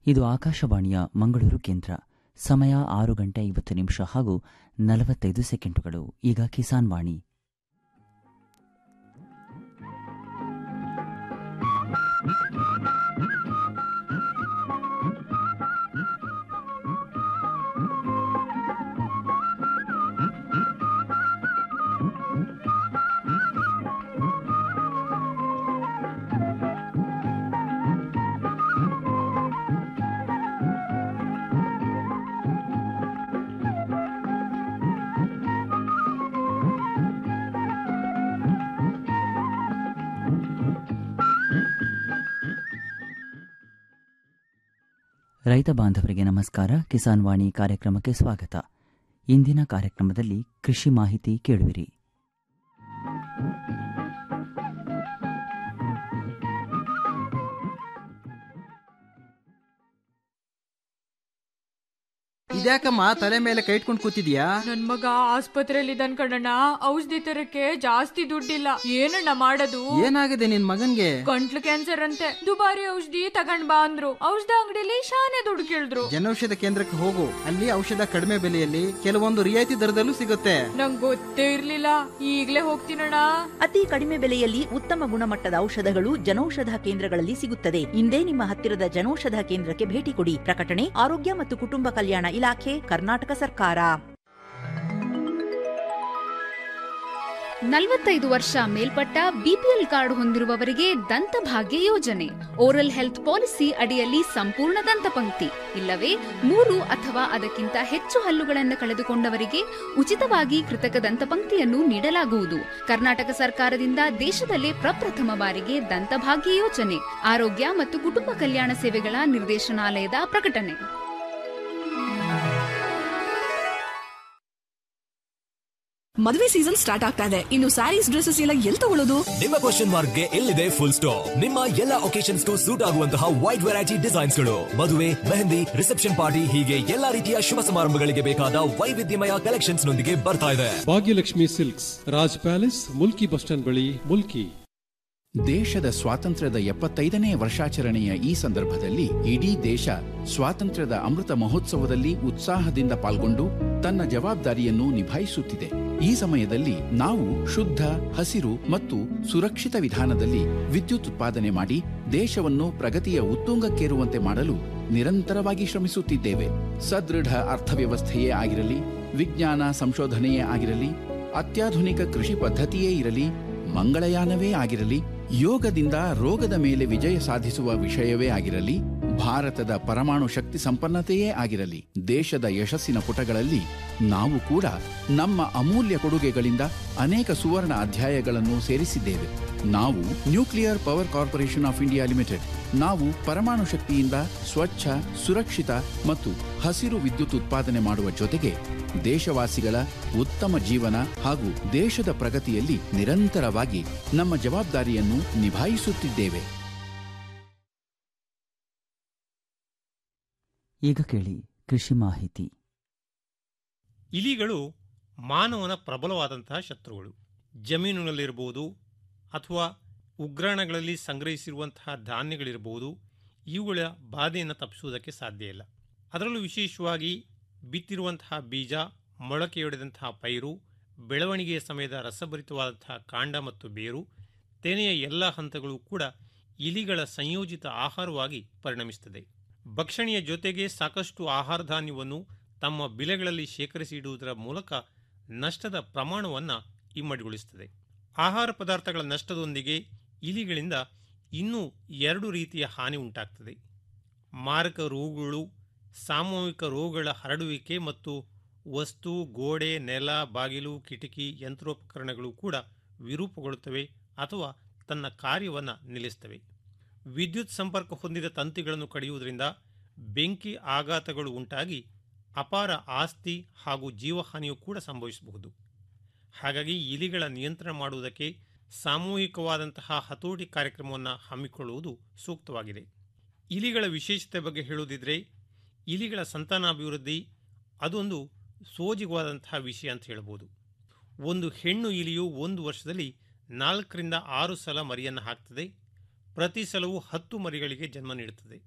ಇದು ಆಕಾಶವಾಣಿಯ ಮಂಗಳೂರು ಕೇಂದ್ರ ಸಮಯ ಆರು ಗಂಟೆ ಐವತ್ತು ನಿಮಿಷ ಹಾಗೂ ನಲವತ್ತೈದು ಸೆಕೆಂಡುಗಳು ಈಗ ಕಿಸಾನ್ ವಾಣಿ ರೈತ ಬಾಂಧವರಿಗೆ ನಮಸ್ಕಾರ ಕಿಸಾನ್ ವಾಣಿ ಕಾರ್ಯಕ್ರಮಕ್ಕೆ ಸ್ವಾಗತ ಇಂದಿನ ಕಾರ್ಯಕ್ರಮದಲ್ಲಿ ಕೃಷಿ ಮಾಹಿತಿ ಕೇಳುವಿರಿ ಇದ್ಯಾಕಮ್ಮ ತಲೆ ಮೇಲೆ ಕೈ ಇಟ್ಕೊಂಡು ಕೂತಿದ್ಯಾ ನನ್ ಮಗ ಆಸ್ಪತ್ರೆಯಲ್ಲಿ ಇದ್ದಾನ್ ಕಣಣ್ಣ ಔಷಧಿ ತರಕ್ಕೆ ಜಾಸ್ತಿ ದುಡ್ಡಿಲ್ಲ ಏನಣ್ಣ ಮಾಡೋದು ಏನಾಗಿದೆ ನಿನ್ ಮಗನ್ಗೆ ಗಂಟ್ಲು ಕ್ಯಾನ್ಸರ್ ಅಂತೆ ದುಬಾರಿ ಔಷಧಿ ತಗೊಂಡ್ ಬಾ ಅಂದ್ರು ಔಷಧ ಅಂಗಡಿಲಿ ಶಾನೆ ದುಡ್ಡು ಕೇಳಿದ್ರು ಜನೌಷಧ ಕೇಂದ್ರಕ್ಕೆ ಹೋಗು ಅಲ್ಲಿ ಔಷಧ ಕಡಿಮೆ ಬೆಲೆಯಲ್ಲಿ ಕೆಲವೊಂದು ರಿಯಾಯಿತಿ ದರದಲ್ಲೂ ಸಿಗುತ್ತೆ ನಂಗ್ ಗೊತ್ತೇ ಇರ್ಲಿಲ್ಲ ಈಗ್ಲೇ ಹೋಗ್ತೀನಣ್ಣ ಅತಿ ಕಡಿಮೆ ಬೆಲೆಯಲ್ಲಿ ಉತ್ತಮ ಗುಣಮಟ್ಟದ ಔಷಧಗಳು ಜನೌಷಧ ಕೇಂದ್ರಗಳಲ್ಲಿ ಸಿಗುತ್ತದೆ ಇಂದೇ ನಿಮ್ಮ ಹತ್ತಿರದ ಜನೌಷಧ ಕೇಂದ್ರಕ್ಕೆ ಭೇಟಿ ಕೊಡಿ ಪ್ರಕಟಣೆ ಆರೋಗ್ಯ ಮತ್ತು ಕುಟುಂಬ ಕಲ್ಯಾಣ ಇಲಾಖೆ ಕರ್ನಾಟಕ ಸರ್ಕಾರ ನಲವತ್ತೈದು ವರ್ಷ ಮೇಲ್ಪಟ್ಟ ಬಿಪಿಎಲ್ ಕಾರ್ಡ್ ಹೊಂದಿರುವವರಿಗೆ ದಂತಭಾಗ್ಯ ಯೋಜನೆ ಓರಲ್ ಹೆಲ್ತ್ ಪಾಲಿಸಿ ಅಡಿಯಲ್ಲಿ ಸಂಪೂರ್ಣ ದಂತಪಂಕ್ತಿ ಇಲ್ಲವೇ ಮೂರು ಅಥವಾ ಅದಕ್ಕಿಂತ ಹೆಚ್ಚು ಹಲ್ಲುಗಳನ್ನು ಕಳೆದುಕೊಂಡವರಿಗೆ ಉಚಿತವಾಗಿ ಕೃತಕ ದಂತಪಂಕ್ತಿಯನ್ನು ನೀಡಲಾಗುವುದು ಕರ್ನಾಟಕ ಸರ್ಕಾರದಿಂದ ದೇಶದಲ್ಲೇ ಪ್ರಪ್ರಥಮ ಬಾರಿಗೆ ದಂತಭಾಗ್ಯ ಯೋಜನೆ ಆರೋಗ್ಯ ಮತ್ತು ಕುಟುಂಬ ಕಲ್ಯಾಣ ಸೇವೆಗಳ ನಿರ್ದೇಶನಾಲಯದ ಪ್ರಕಟಣೆ ಮದುವೆ ಸೀಸನ್ ಸ್ಟಾರ್ಟ್ ಆಗ್ತಾ ಇದೆ ಇನ್ನು ಸ್ಯಾರೀಸ್ ಡ್ರೆಸ್ಸಸ್ ಎಲ್ಲ ಎಲ್ಲಿ ತಗೊಳ್ಳೋದು ನಿಮ್ಮ ಕ್ವಶನ್ ಮಾರ್ಕ್ಗೆ ಎಲ್ಲಿದೆ ಫುಲ್ ಸ್ಟಾಪ್ ನಿಮ್ಮ ಎಲ್ಲ ಒಕೇಶನ್ಸ್ಗೂ ಸೂಟ್ ಆಗುವಂತಹ ವೈಡ್ ವೆರೈಟಿ ಡಿಸೈನ್ಸ್ ಗಳು ಮದುವೆ ಮೆಹಂದಿ ರಿಸೆಪ್ಷನ್ ಪಾರ್ಟಿ ಹೀಗೆ ಎಲ್ಲಾ ರೀತಿಯ ಶುಭ ಸಮಾರಂಭಗಳಿಗೆ ಬೇಕಾದ ವೈವಿಧ್ಯಮಯ ಕಲೆಕ್ಷನ್ಸ್ ನೊಂದಿಗೆ ಬರ್ತಾ ಇದೆ Bhagyalakshmi silks Raj palace Mulki bus stand ಬಳಿ ಮುಲ್ಕಿ ದೇಶದ ಸ್ವಾತಂತ್ರ್ಯದ ಎಪ್ಪತ್ತೈದನೇ ವರ್ಷಾಚರಣೆಯ ಈ ಸಂದರ್ಭದಲ್ಲಿ ಇಡೀ ದೇಶ ಸ್ವಾತಂತ್ರ್ಯದ ಅಮೃತ ಮಹೋತ್ಸವದಲ್ಲಿ ಉತ್ಸಾಹದಿಂದ ಪಾಲ್ಗೊಂಡು ತನ್ನ ಜವಾಬ್ದಾರಿಯನ್ನು ನಿಭಾಯಿಸುತ್ತಿದೆ ಈ ಸಮಯದಲ್ಲಿ ನಾವು ಶುದ್ಧ ಹಸಿರು ಮತ್ತು ಸುರಕ್ಷಿತ ವಿಧಾನದಲ್ಲಿ ವಿದ್ಯುತ್ ಉತ್ಪಾದನೆ ಮಾಡಿ ದೇಶವನ್ನು ಪ್ರಗತಿಯ ಉತ್ತುಂಗಕ್ಕೇರುವಂತೆ ಮಾಡಲು ನಿರಂತರವಾಗಿ ಶ್ರಮಿಸುತ್ತಿದ್ದೇವೆ ಸದೃಢ ಅರ್ಥವ್ಯವಸ್ಥೆಯೇ ಆಗಿರಲಿ ವಿಜ್ಞಾನ ಸಂಶೋಧನೆಯೇ ಆಗಿರಲಿ ಅತ್ಯಾಧುನಿಕ ಕೃಷಿ ಪದ್ಧತಿಯೇ ಇರಲಿ ಮಂಗಳಯಾನವೇ ಆಗಿರಲಿ ಯೋಗದಿಂದ ರೋಗದ ಮೇಲೆ ವಿಜಯ ಸಾಧಿಸುವ ವಿಷಯವೇ ಆಗಿರಲಿ ಭಾರತದ ಪರಮಾಣು ಶಕ್ತಿ ಸಂಪನ್ನತೆಯೇ ಆಗಿರಲಿ ದೇಶದ ಯಶಸ್ಸಿನ ಪುಟಗಳಲ್ಲಿ ನಾವು ಕೂಡ ನಮ್ಮ ಅಮೂಲ್ಯ ಕೊಡುಗೆಗಳಿಂದ ಅನೇಕ ಸುವರ್ಣ ಅಧ್ಯಾಯಗಳನ್ನು ಸೇರಿಸಿದ್ದೇವೆ ನಾವು nuclear power corporation of India limited ನಾವು ಪರಮಾಣು ಶಕ್ತಿಯಿಂದ ಸ್ವಚ್ಛ ಸುರಕ್ಷಿತ ಮತ್ತು ಹಸಿರು ವಿದ್ಯುತ್ ಉತ್ಪಾದನೆ ಮಾಡುವ ಜೊತೆಗೆ ದೇಶವಾಸಿಗಳ ಉತ್ತಮ ಜೀವನ ಹಾಗೂ ದೇಶದ ಪ್ರಗತಿಯಲ್ಲಿ ನಿರಂತರವಾಗಿ ನಮ್ಮ ಜವಾಬ್ದಾರಿಯನ್ನು ನಿಭಾಯಿಸುತ್ತಿದ್ದೇವೆ ಈಗ ಕೇಳಿ ಕೃಷಿ ಮಾಹಿತಿ ಇಲಿಗಳು ಮಾನವನ ಪ್ರಬಲವಾದಂತಹ ಶತ್ರುಗಳು ಜಮೀನಿನಲ್ಲಿರಬಹುದು ಅಥವಾ ಉಗ್ರಾಣಗಳಲ್ಲಿ ಸಂಗ್ರಹಿಸಿರುವಂತಹ ಧಾನ್ಯಗಳಿರಬಹುದು ಇವುಗಳ ಬಾಧೆಯನ್ನು ತಪ್ಪಿಸುವುದಕ್ಕೆ ಸಾಧ್ಯ ಇಲ್ಲ ಅದರಲ್ಲೂ ವಿಶೇಷವಾಗಿ ಬಿತ್ತಿರುವಂತಹ ಬೀಜ ಮೊಳಕೆಯೊಡೆದಂತಹ ಪೈರು ಬೆಳವಣಿಗೆಯ ಸಮಯದ ರಸಭರಿತವಾದಂತಹ ಕಾಂಡ ಮತ್ತು ಬೇರು ತೆನೆಯ ಎಲ್ಲ ಹಂತಗಳು ಕೂಡ ಇಲಿಗಳ ಸಂಯೋಜಿತ ಆಹಾರವಾಗಿ ಪರಿಣಮಿಸುತ್ತದೆ ಭಕ್ಷಣೆಯ ಜೊತೆಗೆ ಸಾಕಷ್ಟು ಆಹಾರ ಧಾನ್ಯವನ್ನು ತಮ್ಮ ಬಿಲೆಗಳಲ್ಲಿ ಶೇಖರಿಸಿ ಇಡುವುದರ ಮೂಲಕ ನಷ್ಟದ ಪ್ರಮಾಣವನ್ನು ಇಮ್ಮಡಿಗೊಳಿಸುತ್ತದೆ ಆಹಾರ ಪದಾರ್ಥಗಳ ನಷ್ಟದೊಂದಿಗೆ ಇಲಿಗಳಿಂದ ಇನ್ನೂ ಎರಡು ರೀತಿಯ ಹಾನಿ ಉಂಟಾಗ್ತದೆ ಮಾರಕ ರೋಗಗಳು ಸಾಮೂಹಿಕ ರೋಗಗಳ ಹರಡುವಿಕೆ ಮತ್ತು ವಸ್ತು ಗೋಡೆ ನೆಲ ಬಾಗಿಲು ಕಿಟಕಿ ಯಂತ್ರೋಪಕರಣಗಳು ಕೂಡ ವಿರೂಪಗೊಳ್ಳುತ್ತವೆ ಅಥವಾ ತನ್ನ ಕಾರ್ಯವನ್ನು ನಿಲ್ಲಿಸ್ತವೆ ವಿದ್ಯುತ್ ಸಂಪರ್ಕ ಹೊಂದಿದ ತಂತಿಗಳನ್ನು ಕಡಿಯುವುದರಿಂದ ಬೆಂಕಿ ಆಘಾತಗಳು ಉಂಟಾಗಿ ಅಪಾರ ಆಸ್ತಿ ಹಾಗೂ ಜೀವಹಾನಿಯೂ ಕೂಡ ಸಂಭವಿಸಬಹುದು ಹಾಗಾಗಿ ಇಲಿಗಳ ನಿಯಂತ್ರಣ ಮಾಡುವುದಕ್ಕೆ ಸಾಮೂಹಿಕವಾದಂತಹ ಹತೋಟಿ ಕಾರ್ಯಕ್ರಮವನ್ನು ಹಮ್ಮಿಕೊಳ್ಳುವುದು ಸೂಕ್ತವಾಗಿದೆ ಇಲಿಗಳ ವಿಶೇಷತೆ ಬಗ್ಗೆ ಹೇಳುವುದಿದ್ರೆ ಇಲಿಗಳ ಸಂತಾನಾಭಿವೃದ್ಧಿ ಅದೊಂದು ಸೋಜಿಗವಾದಂತಹ ವಿಷಯ ಅಂತ ಹೇಳ್ಬೋದು ಒಂದು ಹೆಣ್ಣು ಇಲಿಯು ಒಂದು ವರ್ಷದಲ್ಲಿ ನಾಲ್ಕರಿಂದ ಆರು ಸಲ ಮರಿಯನ್ನು ಹಾಕ್ತದೆ ಪ್ರತಿ ಸಲವೂ ಹತ್ತು ಮರಿಗಳಿಗೆ ಜನ್ಮ ನೀಡುತ್ತದೆ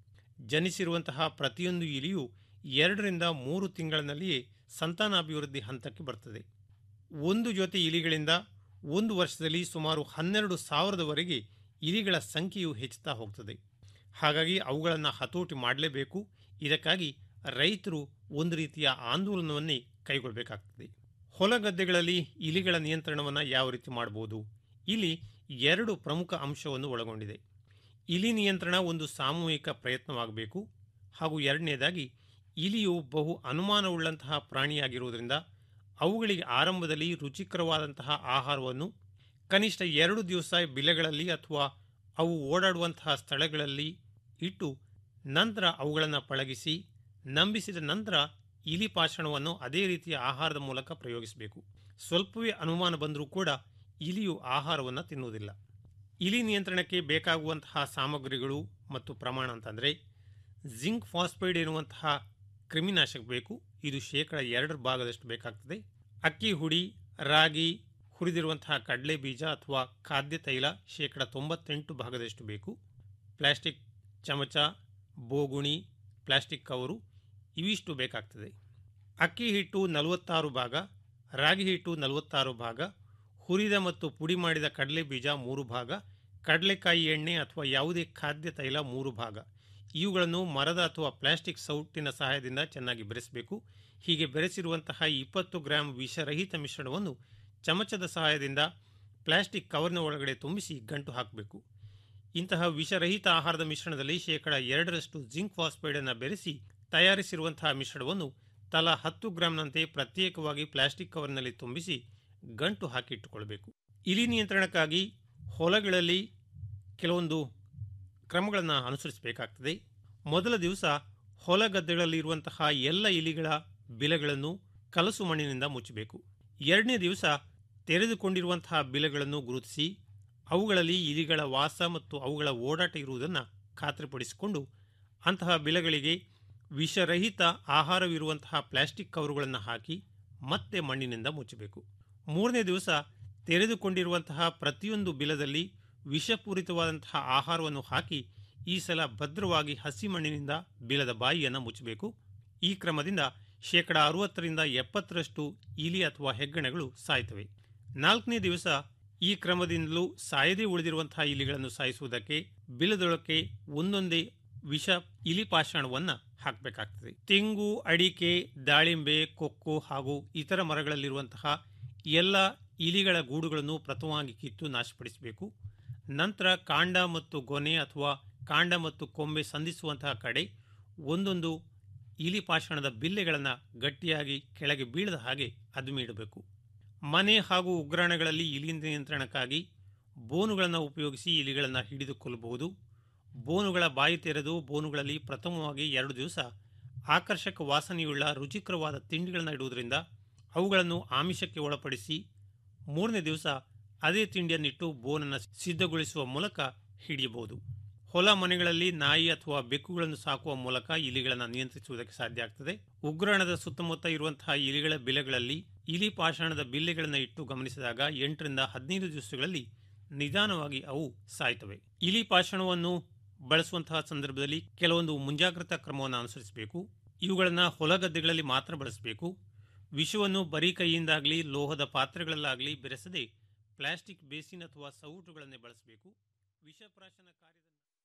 ಜನಿಸಿರುವಂತಹ ಪ್ರತಿಯೊಂದು ಇಲಿಯು ಎರಡರಿಂದ ಮೂರು ತಿಂಗಳಿನಲ್ಲಿಯೇ ಸಂತಾನಾಭಿವೃದ್ಧಿ ಹಂತಕ್ಕೆ ಬರ್ತದೆ ಒಂದು ಜೊತೆ ಇಲಿಗಳಿಂದ ಒಂದು ವರ್ಷದಲ್ಲಿ ಸುಮಾರು ಹನ್ನೆರಡು ಸಾವಿರದವರೆಗೆ ಇಲಿಗಳ ಸಂಖ್ಯೆಯು ಹೆಚ್ಚುತ್ತಾ ಹೋಗ್ತದೆ ಹಾಗಾಗಿ ಅವುಗಳನ್ನು ಹತೋಟಿ ಮಾಡಲೇಬೇಕು ಇದಕ್ಕಾಗಿ ರೈತರು ಒಂದು ರೀತಿಯ ಆಂದೋಲನವನ್ನೇ ಕೈಗೊಳ್ಳಬೇಕಾಗ್ತದೆ ಹೊಲಗದ್ದೆಗಳಲ್ಲಿ ಇಲಿಗಳ ನಿಯಂತ್ರಣವನ್ನು ಯಾವ ರೀತಿ ಮಾಡಬಹುದು ಇಲ್ಲಿ ಎರಡು ಪ್ರಮುಖ ಅಂಶವನ್ನು ಒಳಗೊಂಡಿದೆ ಇಲಿ ನಿಯಂತ್ರಣ ಒಂದು ಸಾಮೂಹಿಕ ಪ್ರಯತ್ನವಾಗಬೇಕು ಹಾಗೂ ಎರಡನೇದಾಗಿ ಇಲಿಯು ಬಹು ಅನುಮಾನವುಳ್ಳಂತಹ ಪ್ರಾಣಿಯಾಗಿರುವುದರಿಂದ ಅವುಗಳಿಗೆ ಆರಂಭದಲ್ಲಿ ರುಚಿಕರವಾದಂತಹ ಆಹಾರವನ್ನು ಕನಿಷ್ಠ ಎರಡು ದಿವಸ ಬಿಲೆಗಳಲ್ಲಿ ಅಥವಾ ಅವು ಓಡಾಡುವಂತಹ ಸ್ಥಳಗಳಲ್ಲಿ ಇಟ್ಟು ನಂತರ ಅವುಗಳನ್ನು ಪಳಗಿಸಿ ನಂಬಿಸಿದ ನಂತರ ಇಲಿ ಪಾಷಣವನ್ನು ಅದೇ ರೀತಿಯ ಆಹಾರದ ಮೂಲಕ ಪ್ರಯೋಗಿಸಬೇಕು ಸ್ವಲ್ಪವೇ ಅನುಮಾನ ಬಂದರೂ ಕೂಡ ಇಲಿಯು ಆಹಾರವನ್ನು ತಿನ್ನುವುದಿಲ್ಲ ಇಲಿ ನಿಯಂತ್ರಣಕ್ಕೆ ಬೇಕಾಗುವಂತಹ ಸಾಮಗ್ರಿಗಳು ಮತ್ತು ಪ್ರಮಾಣ ಅಂತಂದರೆ ಜಿಂಕ್ ಫಾಸ್ಫೈಡ್ ಎನ್ನುವಂತಹ ಕ್ರಿಮಿನಾಶಕ ಬೇಕು ಇದು ಶೇಕಡ ಎರಡರ ಭಾಗದಷ್ಟು ಬೇಕಾಗ್ತದೆ ಅಕ್ಕಿ ಹುಡಿ ರಾಗಿ ಹುರಿದಿರುವಂತಹ ಕಡಲೆ ಬೀಜ ಅಥವಾ ಖಾದ್ಯ ತೈಲ ಶೇಕಡ ತೊಂಬತ್ತೆಂಟು ಭಾಗದಷ್ಟು ಬೇಕು ಪ್ಲಾಸ್ಟಿಕ್ ಚಮಚ ಬೋಗುಣಿ ಪ್ಲಾಸ್ಟಿಕ್ ಕವರು ಇವಿಷ್ಟು ಬೇಕಾಗ್ತದೆ ಅಕ್ಕಿ ಹಿಟ್ಟು ನಲವತ್ತಾರು ಭಾಗ ರಾಗಿ ಹಿಟ್ಟು ನಲವತ್ತಾರು ಭಾಗ ಹುರಿದ ಮತ್ತು ಪುಡಿ ಮಾಡಿದ ಕಡಲೆ ಬೀಜ ಮೂರು ಭಾಗ ಕಡಲೆಕಾಯಿ ಎಣ್ಣೆ ಅಥವಾ ಯಾವುದೇ ಖಾದ್ಯ ತೈಲ ಮೂರು ಭಾಗ ಇವುಗಳನ್ನು ಮರದ ಅಥವಾ ಪ್ಲಾಸ್ಟಿಕ್ ಸೌಟಿನ ಸಹಾಯದಿಂದ ಚೆನ್ನಾಗಿ ಬೆರೆಸಬೇಕು ಹೀಗೆ ಬೆರೆಸಿರುವಂತಹ ಇಪ್ಪತ್ತು ಗ್ರಾಂ ವಿಷರಹಿತ ಮಿಶ್ರಣವನ್ನು ಚಮಚದ ಸಹಾಯದಿಂದ ಪ್ಲಾಸ್ಟಿಕ್ ಕವರ್ನ ಒಳಗಡೆ ತುಂಬಿಸಿ ಗಂಟು ಹಾಕಬೇಕು ಇಂತಹ ವಿಷರಹಿತ ಆಹಾರದ ಮಿಶ್ರಣದಲ್ಲಿ ಶೇಕಡ ಎರಡರಷ್ಟು ಜಿಂಕ್ ಫಾಸ್ಫೈಡನ್ನು ಬೆರೆಸಿ ತಯಾರಿಸಿರುವಂತಹ ಮಿಶ್ರಣವನ್ನು ತಲಾ ಹತ್ತು ಗ್ರಾಂನಂತೆ ಪ್ರತ್ಯೇಕವಾಗಿ ಪ್ಲಾಸ್ಟಿಕ್ ಕವರ್ನಲ್ಲಿ ತುಂಬಿಸಿ ಗಂಟು ಹಾಕಿಟ್ಟುಕೊಳ್ಬೇಕು ಇಲಿ ನಿಯಂತ್ರಣಕ್ಕಾಗಿ ಹೊಲಗಳಲ್ಲಿ ಕೆಲವೊಂದು ಕ್ರಮಗಳನ್ನು ಅನುಸರಿಸಬೇಕಾಗ್ತದೆ ಮೊದಲ ದಿವಸ ಹೊಲ ಗದ್ದೆಗಳಲ್ಲಿ ಇರುವಂತಹ ಎಲ್ಲ ಇಲಿಗಳ ಬಿಲೆಗಳನ್ನು ಕಲಸು ಮಣ್ಣಿನಿಂದ ಮುಚ್ಚಬೇಕು ಎರಡನೇ ದಿವಸ ತೆರೆದುಕೊಂಡಿರುವಂತಹ ಬಿಲೆಗಳನ್ನು ಗುರುತಿಸಿ ಅವುಗಳಲ್ಲಿ ಇಲಿಗಳ ವಾಸ ಮತ್ತು ಅವುಗಳ ಓಡಾಟ ಇರುವುದನ್ನು ಖಾತ್ರಿಪಡಿಸಿಕೊಂಡು ಅಂತಹ ಬಿಲೆಗಳಿಗೆ ವಿಷರಹಿತ ಆಹಾರವಿರುವಂತಹ ಪ್ಲಾಸ್ಟಿಕ್ ಕವರುಗಳನ್ನು ಹಾಕಿ ಮತ್ತೆ ಮಣ್ಣಿನಿಂದ ಮುಚ್ಚಬೇಕು ಮೂರನೇ ದಿವಸ ತೆರೆದುಕೊಂಡಿರುವಂತಹ ಪ್ರತಿಯೊಂದು ಬಿಲದಲ್ಲಿ ವಿಷಪೂರಿತವಾದಂತಹ ಆಹಾರವನ್ನು ಹಾಕಿ ಈ ಸಲ ಭದ್ರವಾಗಿ ಹಸಿ ಮಣ್ಣಿನಿಂದ ಬಿಲದ ಬಾಯಿಯನ್ನು ಮುಚ್ಚಬೇಕು ಈ ಕ್ರಮದಿಂದ ಶೇಕಡ ಅರವತ್ತರಿಂದ ಎಪ್ಪತ್ತರಷ್ಟು ಇಲಿ ಅಥವಾ ಹೆಗ್ಗಣಗಳು ಸಾಯ್ತವೆ ನಾಲ್ಕನೇ ದಿವಸ ಈ ಕ್ರಮದಿಂದಲೂ ಸಾಯದೇ ಉಳಿದಿರುವಂತಹ ಇಲಿಗಳನ್ನು ಸಾಯಿಸುವುದಕ್ಕೆ ಬಿಲದೊಳಕ್ಕೆ ಒಂದೊಂದೇ ವಿಷ ಇಲಿ ಪಾಷಾಣವನ್ನು ಹಾಕಬೇಕಾಗ್ತದೆ ತೆಂಗು ಅಡಿಕೆ ದಾಳಿಂಬೆ ಕೊಕ್ಕೋ ಹಾಗೂ ಇತರ ಮರಗಳಲ್ಲಿರುವಂತಹ ಎಲ್ಲ ಇಲಿಗಳ ಗೂಡುಗಳನ್ನು ಪ್ರಥಮವಾಗಿ ಕಿತ್ತು ನಾಶಪಡಿಸಬೇಕು ನಂತರ ಕಾಂಡ ಮತ್ತು ಗೊನೆ ಅಥವಾ ಕಾಂಡ ಮತ್ತು ಕೊಂಬೆ ಸಂಧಿಸುವಂತಹ ಕಡೆ ಒಂದೊಂದು ಇಲಿ ಪಾಷಾಣದ ಬಿಲ್ಲೆಗಳನ್ನು ಗಟ್ಟಿಯಾಗಿ ಕೆಳಗೆ ಬೀಳದ ಹಾಗೆ ಅದುಮಿಡಬೇಕು ಮನೆ ಹಾಗೂ ಉಗ್ರಾಣಗಳಲ್ಲಿ ಇಲಿ ನಿಯಂತ್ರಣಕ್ಕಾಗಿ ಬೋನುಗಳನ್ನು ಉಪಯೋಗಿಸಿ ಇಲಿಗಳನ್ನು ಹಿಡಿದುಕೊಳ್ಳಬಹುದು ಬೋನುಗಳ ಬಾಯಿ ತೆರೆದು ಬೋನುಗಳಲ್ಲಿ ಪ್ರಥಮವಾಗಿ ಎರಡು ದಿವಸ ಆಕರ್ಷಕ ವಾಸನೆಯುಳ್ಳ ರುಚಿಕರವಾದ ತಿಂಡಿಗಳನ್ನು ಇಡುವುದರಿಂದ ಅವುಗಳನ್ನು ಆಮಿಷಕ್ಕೆ ಒಳಪಡಿಸಿ ಮೂರನೇ ದಿವಸ ಅದೇ ತಿಂಡಿಯನ್ನಿಟ್ಟು ಬೋನನ್ನು ಸಿದ್ಧಗೊಳಿಸುವ ಮೂಲಕ ಹಿಡಿಯಬಹುದು ಹೊಲ ಮನೆಗಳಲ್ಲಿ ನಾಯಿ ಅಥವಾ ಬೆಕ್ಕುಗಳನ್ನು ಸಾಕುವ ಮೂಲಕ ಇಲಿಗಳನ್ನು ನಿಯಂತ್ರಿಸುವುದಕ್ಕೆ ಸಾಧ್ಯ ಆಗ್ತದೆ ಉಗ್ರಾಣದ ಸುತ್ತಮುತ್ತ ಇರುವಂತಹ ಇಲಿಗಳ ಬಿಲೆಗಳಲ್ಲಿ ಇಲಿ ಪಾಷಾಣದ ಬಿಲ್ಲೆಗಳನ್ನು ಇಟ್ಟು ಗಮನಿಸಿದಾಗ ಎಂಟರಿಂದ ಹದಿನೈದು ದಿವಸಗಳಲ್ಲಿ ನಿಧಾನವಾಗಿ ಅವು ಸಾಯ್ತವೆ ಇಲಿ ಪಾಷಾಣವನ್ನು ಬಳಸುವಂತಹ ಸಂದರ್ಭದಲ್ಲಿ ಕೆಲವೊಂದು ಮುಂಜಾಗ್ರತಾ ಕ್ರಮವನ್ನು ಅನುಸರಿಸಬೇಕು ಇವುಗಳನ್ನು ಹೊಲಗದ್ದೆಗಳಲ್ಲಿ ಮಾತ್ರ ಬಳಸಬೇಕು ವಿಷವನ್ನು ಬರೀ ಕೈಯಿಂದಾಗಲಿ ಲೋಹದ ಪಾತ್ರೆಗಳಲ್ಲಾಗಲಿ ಬೆರೆಸದೆ ಪ್ಲಾಸ್ಟಿಕ್ ಬೇಸಿನ್ ಅಥವಾ ಸೌಟುಗಳನ್ನೇ ಬಳಸಬೇಕು ವಿಷಪ್ರಾಶನ ಕಾರ್ಯದ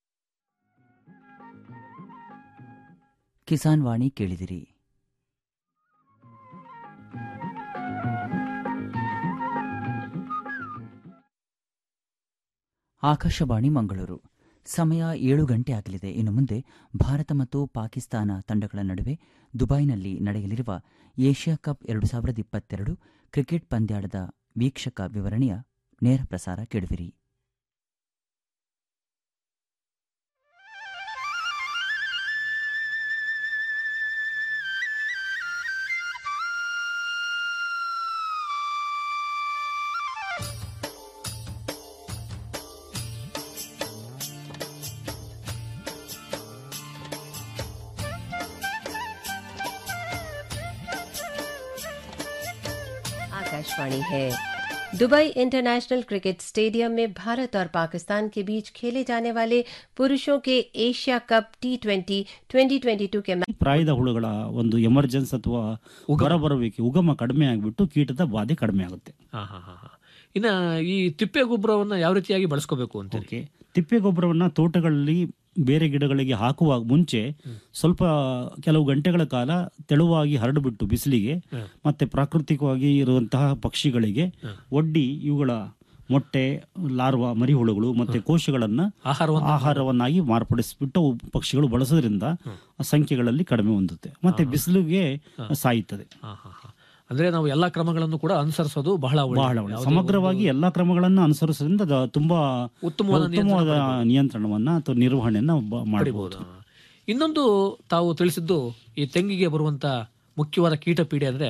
ಕಿಸಾನ್ ವಾಣಿ ಕೇಳಿದಿರಿ ಆಕಾಶವಾಣಿ ಮಂಗಳೂರು ಸಮಯ ಏಳು ಗಂಟೆ ಆಗಲಿದೆ ಇನ್ನು ಮುಂದೆ ಭಾರತ ಮತ್ತು ಪಾಕಿಸ್ತಾನ ತಂಡಗಳ ನಡುವೆ ದುಬೈನಲ್ಲಿ ನಡೆಯಲಿರುವ ಏಷ್ಯಾ ಕಪ್ ಎರಡು ಸಾವಿರದ ಇಪ್ಪತ್ತೆರಡು ಕ್ರಿಕೆಟ್ ಪಂದ್ಯಾಟದ ವೀಕ್ಷಕ ವಿವರಣೆಯ ನೇರ ಪ್ರಸಾರ ಕೇಳುವಿರಿ आकाशवाणी है दुबई इंटरनेशनल क्रिकेट स्टेडियम में भारत और पाकिस्तान के बीच खेले जाने वाले पुरुषों के Asia cup T twenty twenty twenty two के मैच ಪ್ರಾಯದ ಹುಳುಗಳ ಒಂದು ಎಮರ್ಜೆನ್ಸ್ ಅಥವಾ ಹೊರಬರುವಿಕೆ ಉಗಮ ಕಡಿಮೆ ಆಗಿಬಿಟ್ಟು ಕೀಟದ ಬಾಧೆ ಕಡಿಮೆ ಆಗುತ್ತೆ ಹಾ ಹಾ ಹಾ ಹಾ. ಇನ್ನ ಈ ತಿಪ್ಪೆ ಗೊಬ್ಬರವನ್ನ ಯಾವ ರೀತಿಯಾಗಿ ಬಳಸ್ಕೋಬೇಕು ಅಂತ ಓಕೆ ತಿಪ್ಪೆ ಗೊಬ್ಬರವನ್ನ ತೋಟಗಳಲ್ಲಿ ಬೇರೆ ಗಿಡಗಳಿಗೆ ಹಾಕುವಾಗ ಮುಂಚೆ ಸ್ವಲ್ಪ ಕೆಲವು ಗಂಟೆಗಳ ಕಾಲ ತೆಳುವಾಗಿ ಹರಡುಬಿಟ್ಟು ಬಿಸಿಲಿಗೆ ಮತ್ತೆ ಪ್ರಾಕೃತಿಕವಾಗಿ ಇರುವಂತಹ ಪಕ್ಷಿಗಳಿಗೆ ಒಡ್ಡಿ ಇವುಗಳ ಮೊಟ್ಟೆ ಲಾರ್ವಾ ಮರಿಹುಳುಗಳು ಮತ್ತೆ ಕೋಶಗಳನ್ನ ಆಹಾರವನ್ನಾಗಿ ಮಾರ್ಪಡಿಸಿಬಿಟ್ಟು ಅವು ಪಕ್ಷಿಗಳು ಬಳಸೋದ್ರಿಂದ ಸಂಖ್ಯೆಗಳಲ್ಲಿ ಕಡಿಮೆ ಹೊಂದುತ್ತೆ ಮತ್ತೆ ಬಿಸಿಲಿಗೆ ಸಾಯುತ್ತದೆ ಹಾ ಹಾ ಹಾ. ಅಂದ್ರೆ ನಾವು ಎಲ್ಲಾ ಕ್ರಮಗಳನ್ನು ಕೂಡ ಅನುಸರಿಸೋದು ಬಹಳ ಒಳ್ಳೆಯದು. ಬಹಳ ಒಳ್ಳೆ ಯಾವುದೇ ಸಮಗ್ರವಾಗಿ ಎಲ್ಲಾ ಕ್ರಮಗಳನ್ನು ಅನುಸರಿಸೋದ್ರಿಂದ ಅದು ತುಂಬಾ ಉತ್ತಮವಾದ ಉತ್ತಮವಾದ ನಿಯಂತ್ರಣವನ್ನ ಅಥವಾ ನಿರ್ವಹಣೆಯನ್ನ ಬ- ಮಾಡಬಹುದು ಇನ್ನೊಂದು ತಾವು ತಿಳಿಸಿದ್ದು ಈ ತೆಂಗಿಗೆ ಬರುವಂತ ಮುಖ್ಯವಾದ ಕೀಟ ಪೀಡೆ ಅಂದ್ರೆ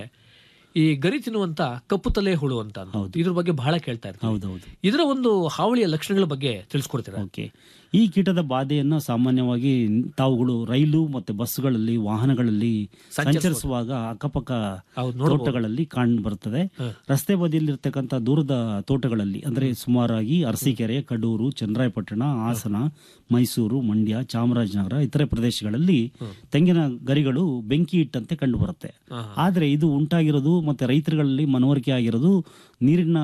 ಈ ಗರಿ ತಿನ್ನುವಂತ ಕಪ್ಪು ತಲೆ ಹುಳು ಅಂತ ಅಂದು. ಇದ್ರ ಬಗ್ಗೆ ಬಹಳ ಕೇಳ್ತಾ ಇರ್ತೀವಿ ಹೌದೌದು ಇದರ ಒಂದು ಹಾವಳಿಯ ಲಕ್ಷಣಗಳ ಬಗ್ಗೆ ತಿಳಿಸ್ಕೊಡ್ತೀರಾ ಓಕೆ ಈ ಕೀಟದ ಬಾಧೆಯನ್ನು ಸಾಮಾನ್ಯವಾಗಿ ತಾವುಗಳು ರೈಲು ಮತ್ತೆ ಬಸ್ಗಳಲ್ಲಿ ವಾಹನಗಳಲ್ಲಿ ಸಂಚರಿಸುವಾಗ ಅಕ್ಕಪಕ್ಕ ತೋಟಗಳಲ್ಲಿ ಕಾಣ್ ಬರ್ತದೆ ರಸ್ತೆ ಬದಿಯಲ್ಲಿರ್ತಕ್ಕಂಥ ದೂರದ ತೋಟಗಳಲ್ಲಿ ಅಂದ್ರೆ ಸುಮಾರಾಗಿ ಅರಸೀಕೆರೆ ಕಡೂರು ಚನ್ನರಾಯಪಟ್ಟಣ ಹಾಸನ ಮೈಸೂರು ಮಂಡ್ಯ ಚಾಮರಾಜನಗರ ಇತರೆ ಪ್ರದೇಶಗಳಲ್ಲಿ ತೆಂಗಿನ ಗರಿಗಳು ಬೆಂಕಿ ಇಟ್ಟಂತೆ ಕಂಡು ಬರುತ್ತೆ ಆದ್ರೆ ಇದು ಉಂಟಾಗಿರೋದು ಮತ್ತೆ ರೈತರುಗಳಲ್ಲಿ ಮನವರಿಕೆ ಆಗಿರೋದು ನೀರಿನ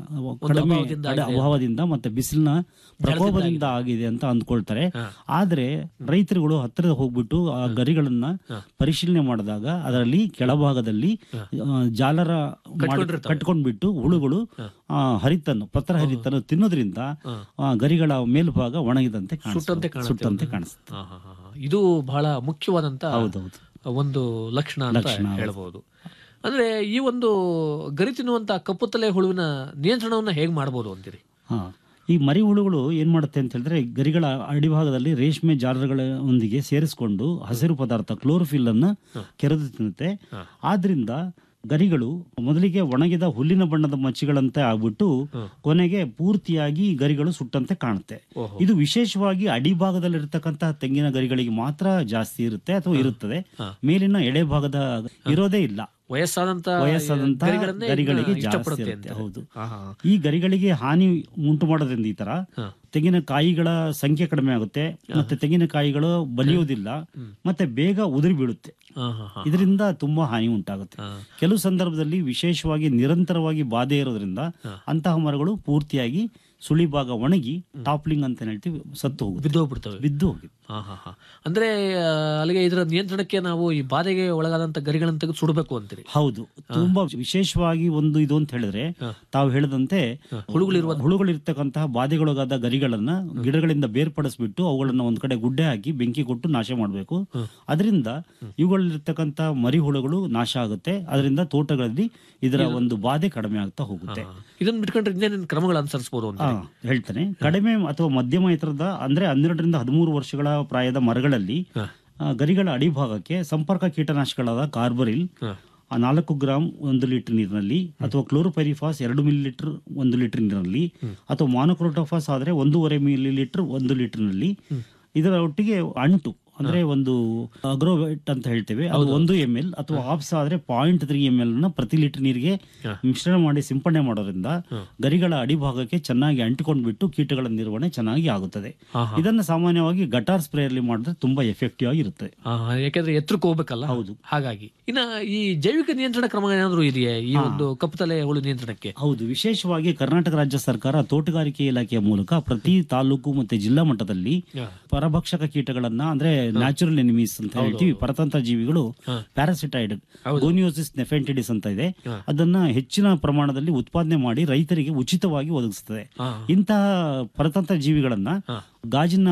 ಕಡಿಮೆ ಅಭಾವದಿಂದ ಅಡ- ಆಗಿದೆ. ಅಭಾವದಿಂದ ಮತ್ತೆ ಬಿಸಿಲಿನ ಪ್ರಕೋಪದಿಂದ ಆಗಿದೆ ಅಂತ ಅಂದ್ಕೊಳ್ತಾರೆ ಆದ್ರೆ ರೈತರುಗಳು ಹತ್ತಿರ ಹೋಗ್ಬಿಟ್ಟು ಆ ಗರಿಗಳನ್ನ ಪರಿಶೀಲನೆ ಮಾಡಿದಾಗ ಅದರಲ್ಲಿ ಕೆಳಭಾಗದಲ್ಲಿ ಆ, ಜಾಲರ ಮಾಡಿ- ಕಟ್ಕೊಂಡ್ಬಿಟ್ಟು ಹುಳುಗಳು ಆ, ಹರಿತನ್ನು ಪತ್ರ ಹರಿತನ್ನು ತಿನ್ನೋದ್ರಿಂದ ಆ, ಗರಿಗಳ ಮೇಲ್ಭಾಗ ಒಣಗಿದಂತೆ ಕಾಣಿಸ್ತದೆ. ಸುಟ್ಟಂತೆ ಕಾಣುತ್ತೆ ಸುಟ್ಟಂತೆ ಒಂದು. ಕಾಣಿಸುತ್ತೆ ಹಾ, ಹಾ, ಹಾ, ಹಾ. ಇದು ಬಹಳ ಮುಖ್ಯವಾದಂತ ಹೌದೌದು. ಒಂದು ಲಕ್ಷಣ ಅಂತ ಲಕ್ಷಣ, ಹೌದು. ಹೇಳ್ಬೋದು ಅಂದ್ರೆ ಈ ಒಂದು ಗರಿ ತಿನ್ನುವಂತ ಕಪ್ಪು ತಲೆ ಹುಳುವಿನ ನಿಯಂತ್ರಣವನ್ನ ಹೇಗ್ ಮಾಡಬಹುದು ಅಂತೀರಿ ಹಾ ಈ ಮರಿ ಹುಳುಗಳು ಏನ್ ಮಾಡುತ್ತೆ ಅಂತ ಹೇಳಿದ್ರೆ ಗರಿಗಳ ಅಡಿಭಾಗದಲ್ಲಿ ರೇಷ್ಮೆ ಜಾಲಗಳೊಂದಿಗೆ ಸೇರಿಸಿಕೊಂಡು ಹಸಿರು ಪದಾರ್ಥ ಕ್ಲೋರೋಫಿಲ್ ಅನ್ನ ಕೆರೆದು ತಿನ್ನುತ್ತೆ ಆದ್ರಿಂದ ಗರಿಗಳು ಮೊದಲಿಗೆ ಒಣಗಿದ ಹುಲ್ಲಿನ ಬಣ್ಣದ ಮಚ್ಚಿಗಳಂತೆ ಆಗ್ಬಿಟ್ಟು ಕೊನೆಗೆ ಪೂರ್ತಿಯಾಗಿ ಗರಿಗಳು ಸುಟ್ಟಂತೆ ಕಾಣುತ್ತೆ ಇದು ವಿಶೇಷವಾಗಿ ಅಡಿಭಾಗದಲ್ಲಿರ್ತಕ್ಕಂತಹ ತೆಂಗಿನ ಗರಿಗಳಿಗೆ ಮಾತ್ರ ಜಾಸ್ತಿ ಇರುತ್ತೆ ಅಥವಾ ಇರುತ್ತದೆ ಮೇಲಿನ ಎಡೆ ಭಾಗದ ಇರೋದೇ ಇಲ್ಲ ವಯಸ್ಸಾದಂತ ವಯಸ್ಸಾದಂತ ಗರಿಗಳನ್ನೇ ಗರಿಗಳಿಗೆ ಇದ್ನ ಜಾಸ್ತಿ ಇಷ್ಟಪಡುತ್ತೆ ಇರುತ್ತೆ ಅಂತಾರೆ. ಹೌದು ಹಾ, ಹಾ. ಈ ಗರಿಗಳಿಗೆ ಹಾನಿ ಉಂಟು ಮಾಡೋದ್ರಿಂದ ಈ ತರ ತೆಂಗಿನಕಾಯಿಗಳ ಸಂಖ್ಯೆ ಕಡಿಮೆ ಆಗುತ್ತೆ ಮತ್ತೆ ತೆಂಗಿನಕಾಯಿಗಳು ಬಲಿಯುವುದಿಲ್ಲ ಮತ್ತೆ ಬೇಗ ಉದುರಿ ಬೀಳುತ್ತೆ ಹಾ, ಹಾ, ಹಾ. ಇದರಿಂದ ತುಂಬಾ ಹಾನಿ ಉಂಟಾಗುತ್ತೆ ಕೆಲವು ಸಂದರ್ಭದಲ್ಲಿ ವಿಶೇಷವಾಗಿ ನಿರಂತರವಾಗಿ ಬಾಧೆ ಇರೋದ್ರಿಂದ ಅಂತಹ ಮರಗಳು ಪೂರ್ತಿಯಾಗಿ ಸುಳಿ ಭಾಗ ಒಣಗಿ ಟಾಪ್ಲಿಂಗ್ ಅಂತ ಹೇಳ್ತೀವಿ ಸತ್ತು ಹೋಗುತ್ತೆ ಬಿದ್ದು ಹೋಗ್ಬಿಡ್ತವೆ ಬಿದ್ದು ಹೋಗಿ ಹಾ, ಹಾ, ಹಾ. ಅಂದ್ರೆ ಆ, ಅಲ್ಲಿಗೆ ಇದರ ನಿಯಂತ್ರಣಕ್ಕೆ ನಾವು ಈ ಬಾಧೆಗೆ ಒಳಗಾದಂತ ಗರಿಗಳನ್ನು ತೆಗೆದು ಸುಡಬೇಕು ಅಂತೀರಿ ಹೌದು ತುಂಬಾ ವಿಶೇಷವಾಗಿ ಒಂದು ಇದು ಅಂತ ಹೇಳಿದ್ರೆ ತಾವು ಹೇಳಿದಂತೆ ಹುಳುಗಳಿರುವ ಹುಳುಗಳಿರ್ತಕ್ಕಂತಹ ಬಾಧೆಗೊಳಗಾದ ಗರಿಗಳನ್ನ ಗಿಡಗಳಿಂದ ಬೇರ್ಪಡಿಸ್ಬಿಟ್ಟು ಅವುಗಳನ್ನ ಒಂದ್ ಕಡೆ ಗುಡ್ಡೆ ಹಾಕಿ ಬೆಂಕಿ ಕೊಟ್ಟು ನಾಶ ಮಾಡಬೇಕು ಅದರಿಂದ ಇವುಗಳಲ್ಲಿರ್ತಕ್ಕಂತಹ ಮರಿ ಹುಳುಗಳು ನಾಶ ಆಗುತ್ತೆ ಅದರಿಂದ ತೋಟಗಳಲ್ಲಿ ಇದರ ಒಂದು ಬಾಧೆ ಕಡಿಮೆ ಆಗ್ತಾ ಹೋಗುತ್ತೆ ಇದನ್ನ ಬಿಟ್ಕೊಂಡ್ರೆ ಇನ್ನೇನೇನು ಕ್ರಮಗಳು ಅನುಸರಿಸಬಹುದು ಅಂತ ಹಾ, ಹೇಳ್ತೇನೆ ಕಡಿಮೆ ಅಥವಾ ಮಧ್ಯಮ ಎತ್ತರದ ಅಂದ್ರೆ ಹನ್ನೆರಡರಿಂದ ಹದಿಮೂರು ವರ್ಷಗಳ ಪ್ರಾಯದ ಮರಗಳಲ್ಲಿ ಆ, ಗರಿಗಳ ಅಡಿಭಾಗಕ್ಕೆ ಸಂಪರ್ಕ ಕೀಟನಾಶಕಗಳಾದ ಕಾರ್ಬರಿಲ್ ಆ ನಾಲ್ಕು ಗ್ರಾಂ ಒಂದು ಲೀಟರ್ ನೀರಿನಲ್ಲಿ ಅಥವಾ ಕ್ಲೋರೋಪೈರಿಫಾಸ್ ಎರಡು ಮಿಲಿ ಲೀಟರ್ ಒಂದು ಲೀಟರ್ ನೀರಿನಲ್ಲಿ ಅಥವಾ ಮಾನೋಕ್ರೋಟೋಫಾಸ್ ಆದ್ರೆ ಒಂದೂವರೆ ಮಿಲಿ ಲೀಟರ್ ಒಂದು ಲೀಟರ್ನಲ್ಲಿ ಇದರ ಒಟ್ಟಿಗೆ ಅಂಟು ಅಂದ್ರೆ ಒಂದು ಅಗ್ರೋವೇಟ್ ಅಂತ ಹೇಳ್ತೇವೆ ಅದು ಒಂದು ಎಂ ಎಲ್ ಅಥವಾ ಆಪ್ಸ್ ಆದ್ರೆ ಪಾಯಿಂಟ್ ತ್ರೀ ಎಂ ಎಲ್ ನ ಪ್ರತಿ ಲೀಟರ್ ನೀರಿಗೆ ಮಿಶ್ರಣ ಮಾಡಿ ಸಿಂಪಡಣೆ ಮಾಡೋದ್ರಿಂದ ಗರಿಗಳ ಅಡಿಭಾಗಕ್ಕೆ ಚೆನ್ನಾಗಿ ಅಂಟಿಕೊಂಡ್ಬಿಟ್ಟು ಕೀಟಗಳ ನಿರ್ವಹಣೆ ಚೆನ್ನಾಗಿ ಆಗುತ್ತದೆ ಇದನ್ನು ಸಾಮಾನ್ಯವಾಗಿ ಗಟಾರ್ ಸ್ಪ್ರೇ ಅಲ್ಲಿ ಮಾಡಿದ್ರೆ ತುಂಬಾ ಎಫೆಕ್ಟಿವ್ ಆಗಿರುತ್ತೆ ಹಾ, ಯಾಕೆಂದ್ರೆ ಎತ್ತರಕ್ಕೆ ಹೋಗ್ಬೇಕಲ್ಲ ಹೌದು ಹಾಗಾಗಿ ಇನ್ನ ಈ ಜೈವಿಕ ನಿಯಂತ್ರಣ ಕ್ರಮ ಏನಾದ್ರು ಇದೆಯೇ ಈ ಒಂದು ಕಪ್ಪುತಲೆ ಹುಳು ನಿಯಂತ್ರಣಕ್ಕೆ ಹೌದು ವಿಶೇಷವಾಗಿ ಕರ್ನಾಟಕ ರಾಜ್ಯ ಸರ್ಕಾರ ತೋಟಗಾರಿಕೆ ಇಲಾಖೆಯ ಮೂಲಕ ಪ್ರತಿ ತಾಲೂಕು ಮತ್ತೆ ಜಿಲ್ಲಾ ಮಟ್ಟದಲ್ಲಿ ಪರಭಕ್ಷಕ ಕೀಟಗಳನ್ನ ಅಂದ್ರೆ ನ್ಯಾಚುರಲ್ ಎನಿಮೀಸ್ ಅಂತ ಹೇಳ್ತೀವಿ ಪರತಂತ್ರ ಜೀವಿಗಳು ಪ್ಯಾರಾಸಿಟೈಡ್ ಗೋನಿಯೋಸಿಸ್ ನೆಫೆಂಟಿಡಿಸ್ ಅಂತ ಇದೆ ಅದನ್ನ ಹೆಚ್ಚಿನ ಪ್ರಮಾಣದಲ್ಲಿ ಉತ್ಪಾದನೆ ಮಾಡಿ ರೈತರಿಗೆ ಉಚಿತವಾಗಿ ಒದಗಿಸುತ್ತದೆ ಇಂತಹ ಪರತಂತ್ರ ಜೀವಿಗಳನ್ನ ಗಾಜಿನ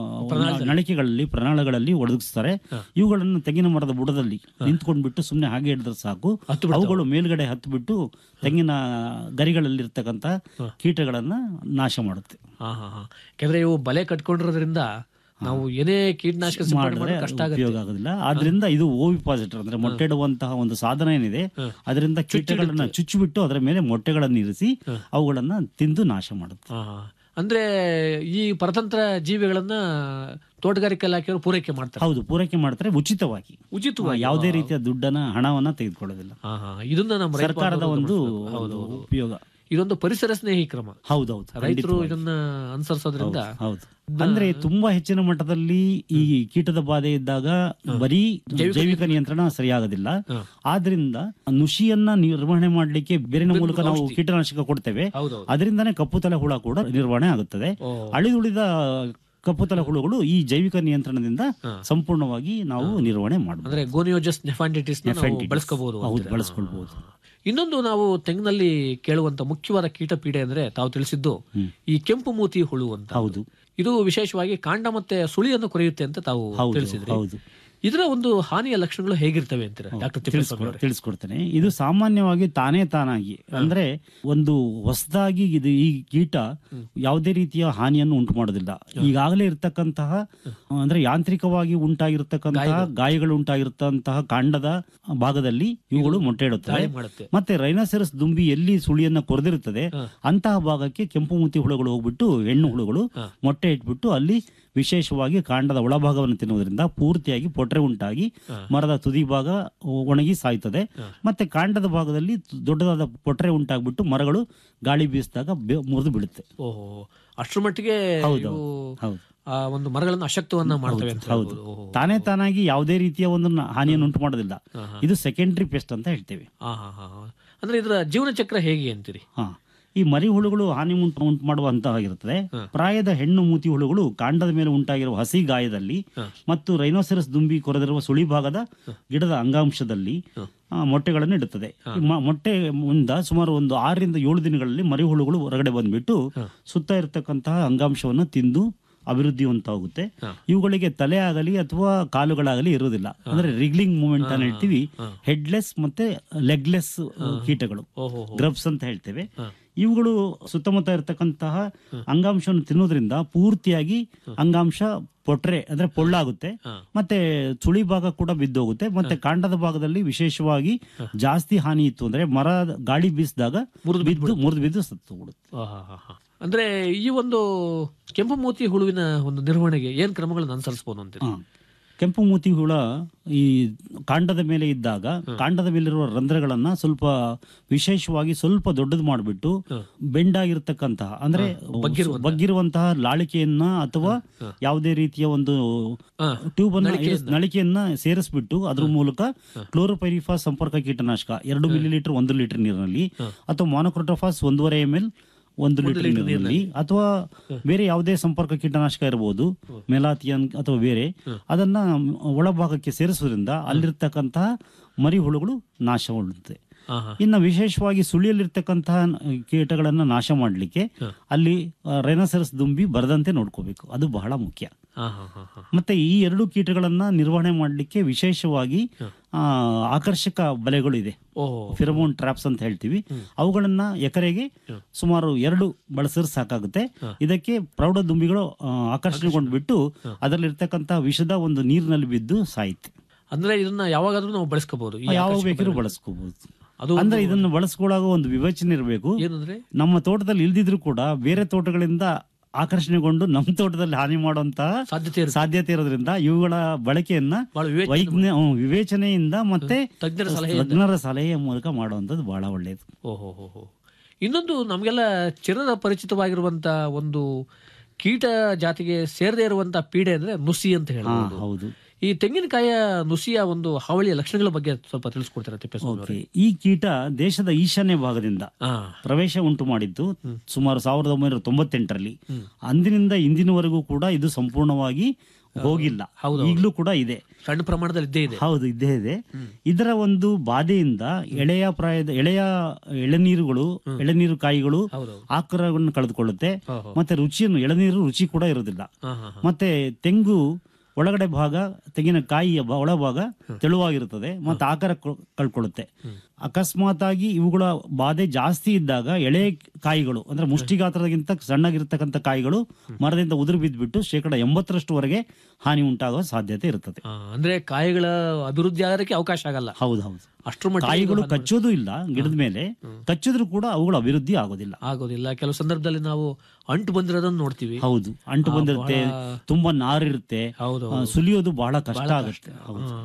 ನಳಿಕೆಗಳಲ್ಲಿ ಪ್ರಣಾಳಗಳಲ್ಲಿ ಒದಗಿಸ್ತಾರೆ ಇವುಗಳನ್ನು ತೆಂಗಿನ ಮರದ ಬುಡದಲ್ಲಿ ನಿಂತ್ಕೊಂಡ್ಬಿಟ್ಟು ಸುಮ್ಮನೆ ಹಾಗೆ ಹಿಡಿದ್ರೆ ಸಾಕು ಅವುಗಳು ಮೇಲ್ಗಡೆ ಹತ್ತು ಬಿಟ್ಟು ತೆಂಗಿನ ಗರಿಗಳಲ್ಲಿರ್ತಕ್ಕಂಥ ಕೀಟಗಳನ್ನ ನಾಶ ಮಾಡುತ್ತೆ ಹಾ ಹಾ ಹಾ ಯಾಕಂದ್ರೆ ಇವು ಬಲೆ ಕಟ್ಕೊಂಡಿರೋದ್ರಿಂದ ನಾವು ಏನೇ ಕೀಟನಾಶಕ ಸಿಂಪಡಣೆ ಮಾಡಿದ್ರೆ ಮಾಡೋದು ಕಷ್ಟ ಉಪಯೋಗ ಆಗುತ್ತೆ ಆಗೋದಿಲ್ಲ ಆದ್ರಿಂದ ಇದು ಓವಿಪಾಸಿಟರ್ ಅಂದ್ರೆ ಮೊಟ್ಟೆ ಇಡುವಂತಹ ಒಂದು ಸಾಧನ ಏನಿದೆ ಅದರಿಂದ ಕೀಟಗಳನ್ನ ಚುಚ್ಚಿಬಿಟ್ಟು ಅದರ ಮೇಲೆ ಮೊಟ್ಟೆಗಳನ್ನು ಇರಿಸಿ ಅವುಗಳನ್ನ ತಿಂದು ನಾಶ ಮಾಡುತ್ತೆ ಹಾ, ಹಾ. ಅಂದ್ರೆ ಈ ಪರತಂತ್ರ ಜೀವಿಗಳನ್ನ ತೋಟಗಾರಿಕೆ ಇಲಾಖೆಯವರು ಪೂರೈಕೆ ಮಾಡ್ತಾರೆ ಹೌದು ಪೂರೈಕೆ ಮಾಡ್ತಾರೆ ಉಚಿತವಾಗಿ ಉಚಿತವಾಗಿ ಯಾವುದೇ ರೀತಿಯ ದುಡ್ಡನ್ನ ಹಣವನ್ನ ತೆಗೆದುಕೊಳ್ಳೋದಿಲ್ಲ ಹಾ, ಹಾ. ಇದನ್ನ ನಮ್ಮ ರೈತ ಸರ್ಕಾರದ ಬಾಂಧವರು ಒಂದು ಗಮನಿಸ್ಬೇಕು. ಹೌದು, ಒಂದು ಹೌದು. ಉಪಯೋಗ ಇದೊಂದು ಪರಿಸರ ಸ್ನೇಹಿ ಕ್ರಮ ಹೌದೌದು ರೈತರು ಖಂಡಿತವಾಗಿ. ಇದನ್ನ ಅನುಸರಿಸೋದ್ರಿಂದ ಹೌದು ಅಂದ್ರೆ ತುಂಬಾ ಹೆಚ್ಚಿನ ಮಟ್ಟದಲ್ಲಿ ಈ ಕೀಟದ ಬಾಧೆ ಇದ್ದಾಗ ಬರೀ ಜೈವಿಕ ನಿಯಂತ್ರಣ ಸರಿಯಾಗೋದಿಲ್ಲ ಆದ್ರಿಂದ ನುಷಿಯನ್ನ ನಿರ್ವಹಣೆ ಮಾಡ್ಲಿಕ್ಕೆ ಬೇರಿನ ಮೂಲಕ ನಾವು ಕೀಟನಾಶಕ ಕೊಡ್ತೇವೆ ಹೌದೌದು. ಅದರಿಂದಾನೇ ಕಪ್ಪು ತಲೆ ಹುಳ ಕೂಡ ನಿರ್ವಹಣೆ ಆಗುತ್ತದೆ ಅಳಿದುಳಿದ ಕಪ್ಪು ತಲೆ ಹುಳುಗಳು ಈ ಜೈವಿಕ ನಿಯಂತ್ರಣದಿಂದ ಸಂಪೂರ್ಣವಾಗಿ ನಾವು ನಿರ್ವಹಣೆ ಮಾಡಬಹುದು ಅಂದ್ರೆ ಗೋನಿಯೋಜಸ್ ನೆಫಾಂಡಿಟಿಸ್ Nephrititis. ಬಳಸ್ಕೋಬಹುದು ಹೌದು ಬಳಸ್ಕೊಳ್ಬಹುದು ಇನ್ನೊಂದು ನಾವು ತೆಂಗಿನಲ್ಲಿ ಕೇಳುವಂತ ಮುಖ್ಯವಾದ ಕೀಟ ಪೀಡೆ ಅಂದ್ರೆ ತಾವು ತಿಳಿಸಿದ್ದು ಈ ಕೆಂಪು ಮೂತಿ ಹುಳು ಅಂತ ಹೌದು ಇದು ವಿಶೇಷವಾಗಿ ಕಾಂಡ ಮತ್ತೆ ಸುಳಿಯನ್ನು ಕೊರೆಯುತ್ತೆ ಅಂತ ತಾವು ಹೌದು, ತಿಳಿಸಿದ್ರಿ ಹೌದು. ಇದರ ಒಂದು ಹಾನಿಯ ಲಕ್ಷಣಗಳು ಹೇಗಿರ್ತವೆ ಅಂತೀರಾ ಡಾಕ್ಟರ್ ತಿಪ್ಪೇಸ್ವಾಮಿ ಅವರೇ? ತಿಳಿಸ್ಕೊಡ್ತೇನೆ ಇದು ಸಾಮಾನ್ಯವಾಗಿ ತಾನೇ ತಾನಾಗಿ ಅಂದ್ರೆ ಒಂದು ಹೊಸದಾಗಿ ಇದು ಈ ಕೀಟ ಯಾವುದೇ ರೀತಿಯ ಹಾನಿಯನ್ನು ಉಂಟು ಮಾಡೋದಿಲ್ಲ ಈಗಾಗಲೇ ಇರ್ತಕ್ಕಂತಹ ಅಂದ್ರೆ ಯಾಂತ್ರಿಕವಾಗಿ ಉಂಟಾಗಿರ್ತಕ್ಕಂತಹ ಗಾಯಗಳು ಉಂಟಾಗಿರ್ತಂತಹ ಕಾಂಡದ ಭಾಗದಲ್ಲಿ ಇವುಗಳು ಮೊಟ್ಟೆ ಇಡುತ್ತವೆ ದಾಳಿ ಮಾಡುತ್ತೆ. ಮತ್ತೆ ರೈನೋಸೆರಸ್ ದುಂಬಿ ಎಲ್ಲಿ ಸುಳಿಯನ್ನ ಕೊರೆದಿರುತ್ತದೆ ಅಂತಹ ಭಾಗಕ್ಕೆ ಕೆಂಪು ಮೂತಿ ಹುಳುಗಳು ಹೋಗ್ಬಿಟ್ಟು ಹೆಣ್ಣು ಹುಳುಗಳು ಮೊಟ್ಟೆ ಇಟ್ಬಿಟ್ಟು ಅಲ್ಲಿ ವಿಶೇಷವಾಗಿ ಕಾಂಡದ ಒಳಭಾಗವನ್ನು ತಿನ್ನುವುದರಿಂದ ಪೂರ್ತಿಯಾಗಿ ಪೊಟ್ರೆ ಉಂಟಾಗಿ ಮರದ ತುದಿ ಭಾಗ ಒಣಗಿ ಸಾಯ್ತದೆ ಮತ್ತೆ ಕಾಂಡದ ಭಾಗದಲ್ಲಿ ದೊಡ್ಡದಾದ ಪೊಟ್ರೆ ಉಂಟಾಗ್ಬಿಟ್ಟು ಮರಗಳು ಗಾಳಿ ಬೀಸಿದಾಗ ಮುರಿದು ಬೀಳುತ್ತೆ ಓಹೋ ಅಷ್ಟರ ಮಟ್ಟಿಗೆ ಹೌದು, ಇವು ಹೌದು. ಆ ಒಂದು ಮರಗಳನ್ನು ಅಶಕ್ತವನ್ನ ಮಾಡ್ತವೆ ಅಂತ ಹೌದು ಹೇಳ್ಬೋದು. ಓಹೋ. ತಾನೇ ತಾನಾಗಿ ಯಾವುದೇ ರೀತಿಯ ಒಂದು ನ- ಹಾನಿಯನ್ನು ಉಂಟು ಮಾಡೋದಿಲ್ಲ ಇದು ಸೆಕೆಂಡ್ರಿ ಪೆಸ್ಟ್ ಅಂತ ಹೇಳ್ತೇವೆ ಆ, ಹಾ, ಹಾ, ಹಾ. ಅಂದ್ರೆ ಇದರ ಜೀವನ ಚಕ್ರ ಹೇಗೆ ಅಂತೀರಿ ಹಾ ಈ ಮರಿ ಹುಳುಗಳು ಹಾನಿ ಉಂಟು ಉಂಟು ಮಾಡುವಂತವಾಗಿರುತ್ತದೆ ಪ್ರಾಯದ ಹೆಣ್ಣು ಮೂತಿ ಹುಳುಗಳು ಕಾಂಡದ ಮೇಲೆ ಉಂಟಾಗಿರುವ ಹಸಿ ಗಾಯದಲ್ಲಿ ಮತ್ತು ರೈನೋಸೆರಸ್ ದುಂಬಿ ಕೊರೆದಿರುವ ಸುಳಿ ಭಾಗದ ಗಿಡದ ಅಂಗಾಂಶದಲ್ಲಿ ಆ, ಮೊಟ್ಟೆಗಳನ್ನು ಇಡುತ್ತದೆ ಈ ಮ- ಮೊಟ್ಟೆ ಮುಂದ ಸುಮಾರು ಒಂದು ಆರರಿಂದ ಏಳು ದಿನಗಳಲ್ಲಿ ಮರಿ ಹುಳುಗಳು ಹೊರಗಡೆ ಬಂದ್ಬಿಟ್ಟು ಸುತ್ತ ಇರತಕ್ಕಂತಹ ಅಂಗಾಂಶವನ್ನು ತಿಂದು ಅಭಿವೃದ್ಧಿ ಹೊಂದಾಗುತ್ತೆ ಇವುಗಳಿಗೆ ತಲೆ ಆಗಲಿ ಅಥವಾ ಕಾಲುಗಳಾಗಲಿ ಇರುವುದಿಲ್ಲ ಅಂದ್ರೆ ರಿಗ್ಲಿಂಗ್ ಮೂವ್ಮೆಂಟ್ ಅಂತ ಹೇಳ್ತೀವಿ ಹೆಡ್ಲೆಸ್ ಮತ್ತೆ ಲೆಗ್ಲೆಸ್ ಕೀಟಗಳು ಓಹೋ ಗ್ರಬ್ಸ್ ಅಂತ ಹೇಳ್ತೇವೆ ಇವುಗಳು ಸುತ್ತಮುತ್ತ ಇರತಕ್ಕಂತಹ ಅಂಗಾಂಶವನ್ನು ತಿನ್ನೋದ್ರಿಂದ ಪೂರ್ತಿಯಾಗಿ ಅಂಗಾಂಶ ಪೊಟ್ರೆ ಅಂದ್ರೆ ಪೊಳ್ಳಾಗುತ್ತೆ ಮತ್ತೆ ಚುಳಿ ಭಾಗ ಕೂಡ ಬಿದ್ದೋಗುತ್ತೆ ಮತ್ತೆ ಕಾಂಡದ ಭಾಗದಲ್ಲಿ ವಿಶೇಷವಾಗಿ ಜಾಸ್ತಿ ಹಾನಿ ಇತ್ತು ಅಂದ್ರೆ ಮರ ಗಾಳಿ ಬೀಸಿದಾಗ ಬಿದ್ದು ಮುರಿದು ಬಿದ್ದು ಸತ್ತು ಬಿಡುತ್ತೆ ಆ, ಹಾ, ಹಾ, ಹಾ. ಅಂದ್ರೆ ಈ ಒಂದು ಕೆಂಪು ಮೂತಿ ಹುಳುವಿನ ಒಂದು ನಿರ್ವಹಣೆಗೆ ಏನ್ ಕ್ರಮಗಳನ್ನು ಅನುಸರಿಸಬಹುದು ಅಂತೀರಿ ಕೆಂಪು ಮೂತಿ ಹುಳ ಈ ಕಾಂಡದ ಮೇಲೆ ಇದ್ದಾಗ ಕಾಂಡದ ಮೇಲಿರುವ ರಂಧ್ರಗಳನ್ನ ಸ್ವಲ್ಪ ವಿಶೇಷವಾಗಿ ಸ್ವಲ್ಪ ದೊಡ್ಡದು ಮಾಡಿಬಿಟ್ಟು ಬೆಂಡಾಗಿರ್ತಕ್ಕಂತಹ ಅಂದ್ರೆ ಬಗ್ಗಿರುವಂತಹ ಲಾಳಿಕೆಯನ್ನ ಅಥವಾ ಯಾವುದೇ ರೀತಿಯ ಒಂದು ಟ್ಯೂಬ್ ಅನ್ನ ಇರಿಸ್- ನಳಿಕೆಯನ್ನ ಸೇರಿಸ್ಬಿಟ್ಟು ಅದ್ರ ಮೂಲಕ ಕ್ಲೋರೋಪೈರಿಫಾಸ್ ಸಂಪರ್ಕ ಕೀಟನಾಶಕ ಎರಡು ಮಿಲಿ ಲೀಟರ್ ಒಂದು ಲೀಟರ್ ನೀರಿನಲ್ಲಿ ಅಥವಾ ಮಾನೋಕ್ರೋಟೋಫಾಸ್ ಒಂದೂವರೆ ಎಂ ಎಲ್ ಒಂದು ಲೀಟರ್ ನೀರಿನಲ್ಲಿ ಅಥವಾ ಬೇರೆ ಯಾವುದೇ ಸಂಪರ್ಕ ಕೀಟನಾಶಕ ಇರಬಹುದು ಮೆಲಾಥಿಯನ್ ಅಥವಾ ಬೇರೆ ಅದನ್ನ ಒಳಭಾಗಕ್ಕೆ ಸೇರಿಸೋದ್ರಿಂದ ಅಲ್ಲಿರ್ತಕ್ಕಂತಹ ಮರಿ ಹುಳುಗಳು ನಾಶಗೊಳ್ಳುತ್ತೆ ಇನ್ನು ವಿಶೇಷವಾಗಿ ಸುಳಿಯಲ್ಲಿರ್ತಕ್ಕಂತಹ ಕೀಟಗಳನ್ನ ನಾಶ ಮಾಡಲಿಕ್ಕೆ ಅಲ್ಲಿ ರೈನೋಸೆರಸ್ ದುಂಬಿ ಬರದಂತೆ ನೋಡ್ಕೋಬೇಕು ಅದು ಬಹಳ ಮುಖ್ಯ ಹಾ, ಹಾ, ಹಾ, ಹಾ. ಮತ್ತೆ ಈ ಎರಡು ಕೀಟಗಳನ್ನ ನಿರ್ವಹಣೆ ಮಾಡಲಿಕ್ಕೆ ವಿಶೇಷವಾಗಿ ಆ, ಆಕರ್ಷಕ ಬಲೆಗಳು ಇದೆ ಓಹೋ ಫಿರಮೋನ್ ಟ್ರಾಪ್ಸ್ ಅಂತ ಹೇಳ್ತೀವಿ ಅವುಗಳನ್ನ ಎಕರೆಗೆ ಸುಮಾರು ಎರಡು ಬಳಸಿದ್ರೆ ಸಾಕಾಗುತ್ತೆ ಇದಕ್ಕೆ ಪ್ರೌಢ ದುಂಬಿಗಳು ಆ, ಆಕರ್ಷಣೆಗೊಂಡ್ಬಿಟ್ಟು ಅದರಲ್ಲಿರ್ತಕ್ಕಂತಹ ವಿಷದ ಒಂದು ನೀರಿನಲ್ಲಿ ಬಿದ್ದು ಸಾಯುತ್ತೆ ಅಂದ್ರೆ ಇದನ್ನ ಯಾವಾಗಾದ್ರೂ ನಾವು ಬಳಸ್ಕೋಬಹುದು ಯಾವಾಗ ಬೇಕಿದ್ರು ಬಳಸ್ಕೋಬಹುದು ಅದು ಅಂದ್ರೆ ಇದನ್ನು ಬಳಸ್ಕೊಳ್ಳಾಗ ಒಂದು ವಿವೇಚನೆ ಇರಬೇಕು ಏನಂದ್ರೆ ನಮ್ಮ ತೋಟದಲ್ಲಿ ಇಲ್ದಿದ್ರು ಕೂಡ ಬೇರೆ ತೋಟಗಳಿಂದ ಆಕರ್ಷಣೆಗೊಂಡು ನಮ್ಮ ತೋಟದಲ್ಲಿ ಹಾನಿ ಮಾಡುವಂತಹ ಸಾಧ್ಯತೆ ಸಾಧ್ಯತೆ ಇರೋದ್ರಿಂದ ಇವುಗಳ ಬಳಕೆಯನ್ನ ಬಹಳ ವಿವೇಚನೆ ವೈಜ್ಞ ಹ್ಮ್, ವಿವೇಚನೆಯಿಂದ ಮತ್ತೆ ತಜ್ಞರ ಸಲಹೆಯಿಂದ. ತಜ್ಞರ ಸಲಹೆಯ ಮೂಲಕ ಮಾಡುವಂತದ್ದು ಬಹಳ ಒಳ್ಳೆಯದು ಓಹೋ ಹೋ ಹೋ ಇನ್ನೊಂದು ನಮಗೆಲ್ಲ ಚಿರದ ಪರಿಚಿತವಾಗಿರುವಂತ ಒಂದು ಕೀಟ ಜಾತಿಗೆ ಸೇರದೇ ಇರುವಂತ ಪೀಡೆ ಅಂದ್ರೆ ನುಸಿ ಅಂತ ಹೇಳ್ಬೋದು ಹೌದು ಈ ತೆಂಗಿನಕಾಯಿಯ ನುಸಿಯ ಒಂದು ಹಾವಳಿಯ ಲಕ್ಷಣಗಳ ಬಗ್ಗೆ ಸ್ವಲ್ಪ ತಿಳಿಸ್ಕೊಡ್ತೀರಾ ತಿಪ್ಪೇಸ್ವಾಮಿ ಅವರೇ? ಈ ಕೀಟ ದೇಶದ ಈಶಾನ್ಯ ಭಾಗದಿಂದ ಪ್ರವೇಶ ಉಂಟು ಮಾಡಿದ್ದು ಸುಮಾರು ಸಾವಿರದ ಒಂಬೈನೂರ ತೊಂಬತ್ತೆಂಟರಲ್ಲಿ ಅಂದಿನಿಂದ ಇಂದಿನವರೆಗೂ ಕೂಡ ಇದು ಸಂಪೂರ್ಣವಾಗಿ ಹೋಗಿಲ್ಲ ಈಗಲೂ ಕೂಡ ಇದೆ ಸಣ್ಣ ಪ್ರಮಾಣದಲ್ಲಿ ಇದ್ದೇ ಇದೆ ಹೌದು ಇದ್ದೇ ಇದೆ ಇದರ ಒಂದು ಬಾಧೆಯಿಂದ ಎಳೆಯ ಪ್ರಾಯದ ಎಳೆಯ ಎಳೆನೀರುಗಳು ಎಳೆನೀರು ಕಾಯಿಗಳು ಆಕಾರವನ್ನು ಕಳೆದುಕೊಳ್ಳುತ್ತೆ ಮತ್ತೆ ರುಚಿಯನ್ನು ಎಳೆನೀರು ರುಚಿ ಕೂಡ ಇರುವುದಿಲ್ಲ ಮತ್ತೆ ತೆಂಗು ಒಳಗಡೆ ಭಾಗ ತೆಂಗಿನಕಾಯಿಯ ಬ- ಒಳಭಾಗ ತೆಳುವಾಗಿರುತ್ತದೆ ಮತ್ತೆ ಆಕಾರ ಕೊ- ಕಳ್ಕೊಳ್ಳುತ್ತೆ ಅಕಸ್ಮಾತ್ ಆಗಿ ಇವುಗಳ ಬಾಧೆ ಜಾಸ್ತಿ ಇದ್ದಾಗ ಎಳೆ ಕಾಯಿಗಳು ಅಂದ್ರೆ ಮುಷ್ಟಿ ಗಾತ್ರದಗಿಂತ ಸಣ್ಣಗಿರ್ತಕ್ಕಂಥ ಕಾಯಿಗಳು ಮರದಿಂದ ಉದುರು ಬಿದ್ದುಬಿಟ್ಟು ಶೇಕಡ ಎಂಬತ್ತರಷ್ಟುವರೆಗೆ ಹಾನಿ ಉಂಟಾಗುವ ಸಾಧ್ಯತೆ ಇರುತ್ತದೆ ಆ, ಅಂದ್ರೆ ಕಾಯಿಗಳ ಅಭಿವೃದ್ಧಿ ಆಗೋದಕ್ಕೆ ಅವಕಾಶ ಆಗಲ್ಲ ಹೌದು ಹೌದು ಅಷ್ಟ್ರ ಮಟ್ಟಿಗೆ ಕಾಯಿಗಳು ಇದು ಕಚ್ಚೋದು ಇಲ್ಲ ಗಿಡದ ಮೇಲೆ ಕಚ್ಚಿದ್ರು ಕೂಡ ಅವುಗಳ ಅಭಿವೃದ್ಧಿ ಆಗೋದಿಲ್ಲ ಆಗೋದಿಲ್ಲ ಕೆಲವು ಸಂದರ್ಭದಲ್ಲಿ ನಾವು ಅಂಟು ಬಂದಿರೋದನ್ನ ನೋಡ್ತೀವಿ ಹೌದು ಅಂಟು ಆ, ಬಂದಿರುತ್ತೆ ಬಹಳ- ತುಂಬಾ ನಾರಿರುತ್ತೆ ಹೌದು, ಆ, ಹೌದು. ಸುಲಿಯೋದು ಬಹಳ ಕಷ್ಟ ಬಹಳ ಆಗುತ್ತೆ ಹೌದು ಆ,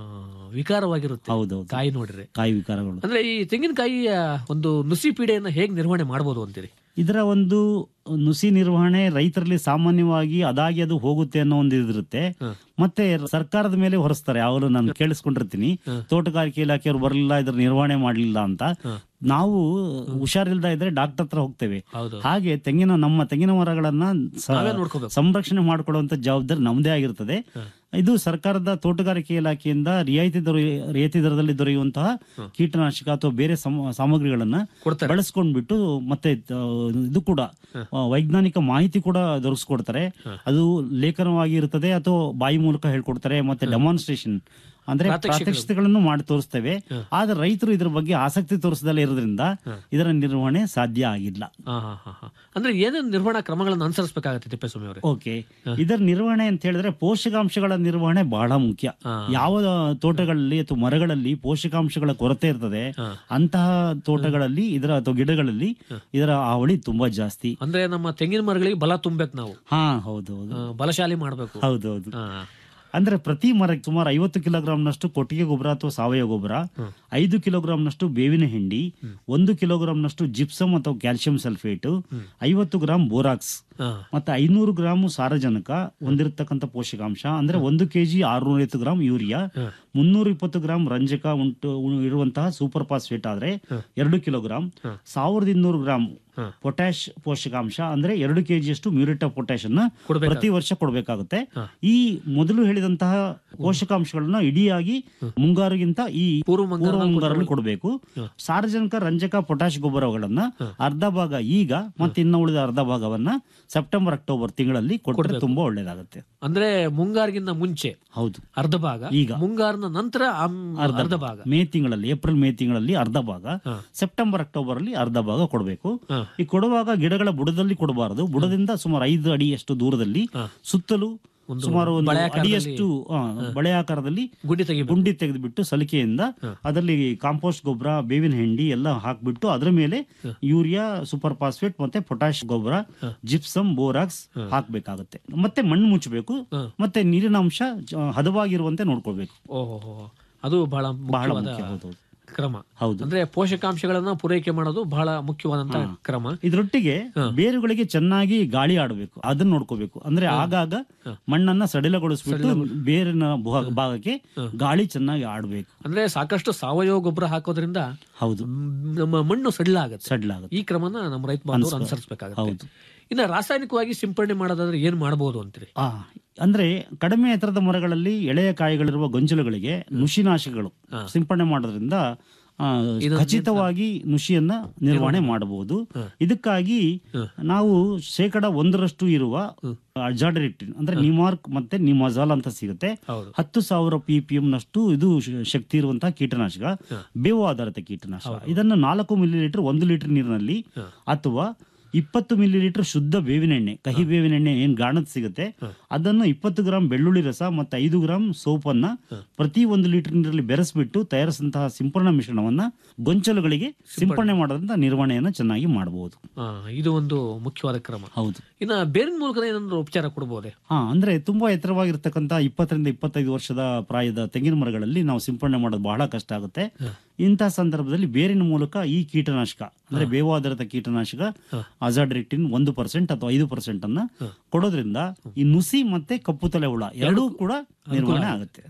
ವಿಕಾರವಾಗಿರುತ್ತೆ ಹೌದೌದು ಕಾಯಿ ನೋಡಿದ್ರೆ ಕಾಯಿ ವಿಕಾರಗಳು ಅಂದ್ರೆ ಈ ತೆಂಗಿನಕಾಯಿಯ ಒಂದು ನುಸಿ ಪೀಡೆಯನ್ನ ಹೇಗೆ ನಿರ್ವಹಣೆ ಮಾಡಬಹುದು ಅಂತೀರಿ ಇದರ ಒಂದು ನುಸಿ ನಿರ್ವಹಣೆ ರೈತರಲ್ಲಿ ಸಾಮಾನ್ಯವಾಗಿ ಅದಾಗಿ ಅದು ಹೋಗುತ್ತೆ ಅನ್ನೋ ಒಂದು ಇದಿರುತ್ತೆ ಮತ್ತೆ ಸರ್ಕಾರದ ಮೇಲೆ ಹೊರಿಸ್ತಾರೆ ಅವರು ನಾನು ಕೇಳಿಸ್ಕೊಂಡಿರ್ತೀನಿ ತೋಟಗಾರಿಕೆ ಇಲಾಖೆಯವರು ಬರಲಿಲ್ಲ ಇದ್ರ ನಿರ್ವಹಣೆ ಮಾಡಲಿಲ್ಲ ಅಂತ ನಾವು ಹುಷಾರಿಲ್ದ ಇದ್ರೆ ಡಾಕ್ಟರ್ ಹತ್ರ ಹೋಗ್ತೇವೆ ಹೌದು. ಹಾಗೆ ತೆಂಗಿನ ನಮ್ಮ ತೆಂಗಿನ ಮರಗಳನ್ನ ಸ- ನಾವೇ ನೋಡ್ಕೋಬೇಕು. ಸಂರಕ್ಷಣೆ ಮಾಡಿಕೊಡುವಂತ ಜವಾಬ್ದಾರಿ ನಮ್ಮದೇ ಆಗಿರ್ತದೆ ಇದು ಸರ್ಕಾರದ ತೋಟಗಾರಿಕೆ ಇಲಾಖೆಯಿಂದ ರಿಯಾಯಿತಿ ದೊರೆ ರಿಯಾಯಿತಿ ದರದಲ್ಲಿ ದೊರೆಯುವಂತಹ ಕೀಟನಾಶಕ ಅಥವಾ ಬೇರೆ ಸಮ- ಸಾಮಗ್ರಿಗಳನ್ನ ಬಳಸ್ಕೊಂಡ್ಬಿಟ್ಟು ಮತ್ತೆ ತ- ಇದು ಕೂಡ ಆ, ವೈಜ್ಞಾನಿಕ ಮಾಹಿತಿ ಕೂಡ ದೊರಕಿಸ್ಕೊಡ್ತಾರೆ ಅದು ಲೇಖನವಾಗಿ ಇರ್ತದೆ ಅಥವಾ ಬಾಯಿ ಮೂಲಕ ಹೇಳ್ಕೊಡ್ತಾರೆ ಮತ್ತೆ ಡೆಮಾನ್ಸ್ಟ್ರೇಷನ್ ಅಂದ್ರೆ ಪ್ರಾತ್ಯಕ್ಷಿಕೆಗಳು. ಪ್ರಾತ್ಯಕ್ಷಿತೆಗಳನ್ನು ಮಾಡಿ ತೋರಿಸ್ತೇವೆ ಆದ್ರೆ ರೈತರು ಇದ್ರ ಬಗ್ಗೆ ಆಸಕ್ತಿ ತೋರಿಸದಲ್ಲೇ ಇರೋದ್ರಿಂದ ಇದರ ನಿರ್ವಹಣೆ ಸಾಧ್ಯ ಆಗಿಲ್ಲ ಹಾ ಹಾ ಹಾ ಹಾ ಅಂದ್ರೆ ಏನೇನು ನಿರ್ವಹಣಾ ಕ್ರಮಗಳನ್ನು ಅನುಸರಿಸಬೇಕಾಗತ್ತೆ ತಿಪ್ಪೇಸ್ವಾಮಿ ಅವರೇ ಓಕೆ ಇದರ ನಿರ್ವಹಣೆ ಅಂತ ಹೇಳಿದ್ರೆ ಪೋಷಕಾಂಶಗಳ ನಿರ್ವಹಣೆ ಬಹಳ ಮುಖ್ಯ ಯಾವ ತೋಟಗಳಲ್ಲಿ ಅಥವಾ ಮರಗಳಲ್ಲಿ ಪೋಷಕಾಂಶಗಳ ಕೊರತೆ ಇರ್ತದೆ ಅಂತಹ ತೋಟಗಳಲ್ಲಿ ಇದರ ಅಥವಾ ಗಿಡಗಳಲ್ಲಿ ಇದರ ಹಾವಳಿ ತುಂಬಾ ಜಾಸ್ತಿ ಅಂದ್ರೆ ನಮ್ಮ ತೆಂಗಿನ ಮರಗಳಿಗೆ ಬಲ ತುಂಬಬೇಕು ನಾವು ಹಾ ಹೌದು ಹೌದು ಆ, ಬಲಶಾಲಿ ಮಾಡಬೇಕು ಹೌದೌದು ಅಂದ್ರೆ ಪ್ರತಿ ಮರಕ್ಕೆ ಸುಮಾರು ಐವತ್ತು ಕಿಲೋಗ್ರಾಂನಷ್ಟು ಕೊಟ್ಟಿಗೆ ಗೊಬ್ಬರ ಅಥವಾ ಸಾವಯವ ಗೊಬ್ಬರ ಐದು ಕಿಲೋಗ್ರಾಂನಷ್ಟು ಬೇವಿನ ಹಿಂಡಿ ಒಂದು ಕಿಲೋಗ್ರಾಂನಷ್ಟು ಜಿಪ್ಸಮ್ ಅಥವಾ ಕ್ಯಾಲ್ಸಿಯಂ ಸಲ್ಫೇಟ್ ಐವತ್ತು ಗ್ರಾಂ ಬೋರಾಕ್ಸ್ ಮತ್ತೆ ಐನೂರು ಗ್ರಾಮ್ ಸಾರಜನಕ ಹೊಂದಿರತಕ್ಕಂಥ ಪೋಷಕಾಂಶ ಅಂದ್ರೆ ಒಂದು ಕೆಜಿ ಆರ್ನೂರ ಐವತ್ತು ಗ್ರಾಂ ಯೂರಿಯಾ ಮುನ್ನೂರ ಇಪ್ಪತ್ತು ಗ್ರಾಂ ರಂಜಕ ಉಂಟು ಉ- ಇರುವಂತಹ ಸೂಪರ್ ಫಾಸ್ಫೇಟ್ ಆದ್ರೆ ಎರಡು ಕಿಲೋಗ್ರಾಂ ಸಾವಿರದ ಇನ್ನೂರು ಗ್ರಾಂ ಪೊಟ್ಯಾಶ್ ಪೋಷಕಾಂಶ ಅಂದ್ರೆ ಎರಡು ಕೆಜಿಯಷ್ಟು ಮ್ಯೂರೇಟ್ ಆಫ್ ಪೊಟ್ಯಾಶ್ ಅನ್ನ ಪ್ರತಿ ವರ್ಷ ಕೊಡಬೇಕಾಗುತ್ತೆ ಈ ಮೊದಲು ಹೇಳಿದಂತಹ ಪೋಷಕಾಂಶಗಳನ್ನ ಇಡಿಯಾಗಿ ಮುಂಗಾರಿಗಿಂತ ಈ ಪೂರ್ವ ಮುಂಗಾರಲ್ಲಿ ಕೊಡಬೇಕು ಸಾರ್ವಜನಿಕ ರಂಜಕ ಪೊಟ್ಯಾಶ್ ಗೊಬ್ಬರಗಳನ್ನ ಅರ್ಧ ಭಾಗ ಈಗ ಮತ್ತೆ ಇನ್ನು ಉಳಿದ ಅರ್ಧ ಭಾಗವನ್ನ ಸೆಪ್ಟೆಂಬರ್ ಅಕ್ಟೋಬರ್ ತಿಂಗಳಲ್ಲಿ ಕೊಟ್ಟರೆ ತುಂಬಾ ಒಳ್ಳೇದಾಗುತ್ತೆ ಅಂದ್ರೆ ಮುಂಗಾರಿಗಿಂತ ಮುಂಚೆ ಹೌದು ಅರ್ಧ ಭಾಗ ಈಗ. ಮುಂಗಾರಿನ ನಂತರ ಆಮ್- ಅರ್ಧ ಭಾಗ ಮೇ ತಿಂಗಳಲ್ಲಿ ಏಪ್ರಿಲ್ ಮೇ ತಿಂಗಳಲ್ಲಿ ಅರ್ಧ ಭಾಗ ಸೆಪ್ಟೆಂಬರ್ ಅಕ್ಟೋಬರ್ ಅಲ್ಲಿ ಅರ್ಧ ಭಾಗ ಕೊಡಬೇಕು ಈ ಕೊಡುವಾಗ ಗಿಡಗಳ ಬುಡದಲ್ಲಿ ಕೊಡಬಾರದು ಬುಡದಿಂದ ಸುಮಾರು ಐದು ಅಡಿಯಷ್ಟು ದೂರದಲ್ಲಿ ಸುತ್ತಲೂ ಸುಮಾರು ಒಂದು ಬಳೆ ಆಕಾರದಲ್ಲಿ- ಅಡಿಯಷ್ಟು ಆ, ಬಳೆ ಆಕಾರದಲ್ಲಿ ಗುಂಡಿ ತೆಗಿ ಗುಂಡಿ ತೆಗೆದುಬಿಟ್ಟು ಸಲಿಕೆಯಿಂದ ಅದರಲ್ಲಿ ಕಾಂಪೋಸ್ಟ್ ಗೊಬ್ಬರ ಬೇವಿನ ಹಿಂಡಿ ಎಲ್ಲ ಹಾಕ್ಬಿಟ್ಟು ಅದರ ಮೇಲೆ ಯೂರಿಯಾ ಸೂಪರ್ ಫಾಸ್ಫೇಟ್ ಮತ್ತೆ ಪೊಟ್ಯಾಶ್ ಗೊಬ್ಬರ ಜಿಪ್ಸಮ್ ಬೋರಾಕ್ಸ್ ಹಾಕ್ಬೇಕಾಗುತ್ತೆ ಮತ್ತೆ ಮಣ್ಣು ಮುಚ್ಚಬೇಕು ಮತ್ತೆ ನೀರಿನ ಅಂಶ ಜ- ಹದವಾಗಿರುವಂತೆ ನೋಡ್ಕೊಳ್ಬೇಕು ಓಹೋ ಅದು ಬಹಳ ಬಹಳ ಮುಖ್ಯವಾದ ಮುಖ್ಯ ಹೌದು ಕ್ರಮ ಹೌದು ಅಂದ್ರೆ ಪೋಷಕಾಂಶಗಳನ್ನ ಪೂರೈಕೆ ಮಾಡೋದು ಬಹಳ ಮುಖ್ಯವಾದಂತಹ ಕ್ರಮ ಇದ್ರೊಟ್ಟಿಗೆ ಬೇರುಗಳಿಗೆ ಚೆನ್ನಾಗಿ ಗಾಳಿ ಆಡಬೇಕು ಅದನ್ನ ನೋಡ್ಕೋಬೇಕು ಅಂದ್ರೆ ಆಗಾಗ ಮಣ್ಣನ್ನ ಸಡಿಲಗೊಳಿಸ್ಬಿಟ್ಟು ಬೇರಿನ ಭಾ- ಭಾಗಕ್ಕೆ ಗಾಳಿ ಚೆನ್ನಾಗಿ ಆಡಬೇಕು ಅಂದ್ರೆ ಸಾಕಷ್ಟು ಸಾವಯವ ಗೊಬ್ಬರ ಹಾಕೋದ್ರಿಂದ ಹೌದು ನಮ್ಮ ಮಣ್ಣು ಸಡಿಲಾಗುತ್ತೆ ಸಡಿಲಾಗುತ್ತೆ ಈ ಕ್ರಮನ ನಮ್ಮ ರೈತ ಬಾಂಧವರು ಅನ್ಸ್ಕೊ- ಅನುಸರಿಸಬೇಕಾಗುತ್ತೆ ಹೌದು. ಇನ್ನ ರಾಸಾಯನಿಕವಾಗಿ ಸಿಂಪಡಣೆ ಮಾಡೋದಾದ್ರೆ ಏನ್ ಮಾಡಬಹುದು ಅಂತೀರಿ ಆ, ಅಂದ್ರೆ ಕಡಿಮೆ ಎತ್ತರದ ಮರಗಳಲ್ಲಿ ಎಳೆಯ ಕಾಯಿಗಳಿರುವ ಗೊಂಚಲುಗಳಿಗೆ ನುಷಿನಾಶಕಗಳು ಸಿಂಪಡಣೆ ಮಾಡೋದ್ರಿಂದ ಆ, ಖಚಿತವಾಗಿ ನುಷಿಯನ್ನ ನಿರ್ವಹಣೆ ಮಾಡಬಹುದು ಇದಕ್ಕಾಗಿ ನಾವು ಶೇಕಡ ಒಂದರಷ್ಟು ಇರುವ ಅಜಾಡರಿಟಿನ್ ಅಂದ್ರೆ ನಿಮಾರ್ಕ್ ಮತ್ತೆ ನಿಮಾಜಾಲ್ ಅಂತ ಸಿಗುತ್ತೆ ಹತ್ತು ಸಾವಿರ ಪಿ ಪಿ ಎಂ ನಷ್ಟು ಇದು ಶ- ಶಕ್ತಿ ಇರುವಂತಹ ಕೀಟನಾಶಕ ಬೇವು ಆಧಾರಿತ ಕೀಟನಾಶಕ ಇದನ್ನು ನಾಲ್ಕು ಮಿಲಿ ಲೀಟರ್ ಒಂದು ಲೀಟರ್ ನೀರಿನಲ್ಲಿ ಅಥವಾ ಇಪ್ಪತ್ತು ಮಿಲಿ ಲೀಟರ್ ಶುದ್ಧ ಬೇವಿನ ಎಣ್ಣೆ ಕಹಿ ಬೇವಿನ ಎಣ್ಣೆ ಏನ್ ಗಾಣದ ಸಿಗುತ್ತೆ ಅದನ್ನು ಇಪ್ಪತ್ತು ಗ್ರಾಂ ಬೆಳ್ಳುಳ್ಳಿ ರಸ ಮತ್ತು ಐದು ಗ್ರಾಂ ಸೋಪನ್ನ ಪ್ರತಿ ಒಂದು ಲೀಟರ್ ನೀರಲ್ಲಿ ಬೆರೆಸ್ಬಿಟ್ಟು ತಯಾರಿಸಿದಂತಹ ಸಿಂಪರಣಾ ಮಿಶ್ರಣವನ್ನ ಗೊಂಚಲುಗಳಿಗೆ ಸಿಂಪರಣೆ ಮಾಡೋದ್ರಿಂದ ನಿರ್ವಹಣೆಯನ್ನು ಚೆನ್ನಾಗಿ ಮಾಡಬಹುದು ಆ, ಇದು ಒಂದು ಮುಖ್ಯವಾದ ಕ್ರಮ ಹೌದು ಇನ್ನ ಬೇರಿನ ಮೂಲಕ ಏನಾದ್ರು ಉಪಚಾರ ಕೊಡಬಹುದೇ ಹಾ ಅಂದ್ರೆ ತುಂಬಾ ಎತ್ತರವಾಗಿರ್ತಕ್ಕಂಥ ಇಪ್ಪತ್ತರಿಂದ ಇಪ್ಪತ್ತೈದು ವರ್ಷದ ಪ್ರಾಯದ ತೆಂಗಿನ ಮರಗಳಲ್ಲಿ ನಾವು ಸಿಂಪರಣೆ ಮಾಡೋದು ಬಹಳ ಕಷ್ಟ ಆಗುತ್ತೆ ಇಂತಹ ಸಂದರ್ಭದಲ್ಲಿ ಬೇರಿನ ಮೂಲಕ ಈ ಕೀಟನಾಶಕ ಅಂದ್ರೆ ಬೇವು ಆಧಾರಿತ ಕೀಟನಾಶಕ ಅಜಾಡ್ರಿಕ್ಟಿನ್ ಒಂದು ಪರ್ಸೆಂಟ್ ಅಥವಾ ಐದು ಪರ್ಸೆಂಟ್ ಅನ್ನ ಕೊಡೋದ್ರಿಂದ ಈ ನುಸಿ ಮತ್ತೆ ಕಪ್ಪು ತಲೆ ಹುಳ ಎರಡೂ ಕೂಡ ನಿರ್ವಹಣೆ ಆಗುತ್ತೆ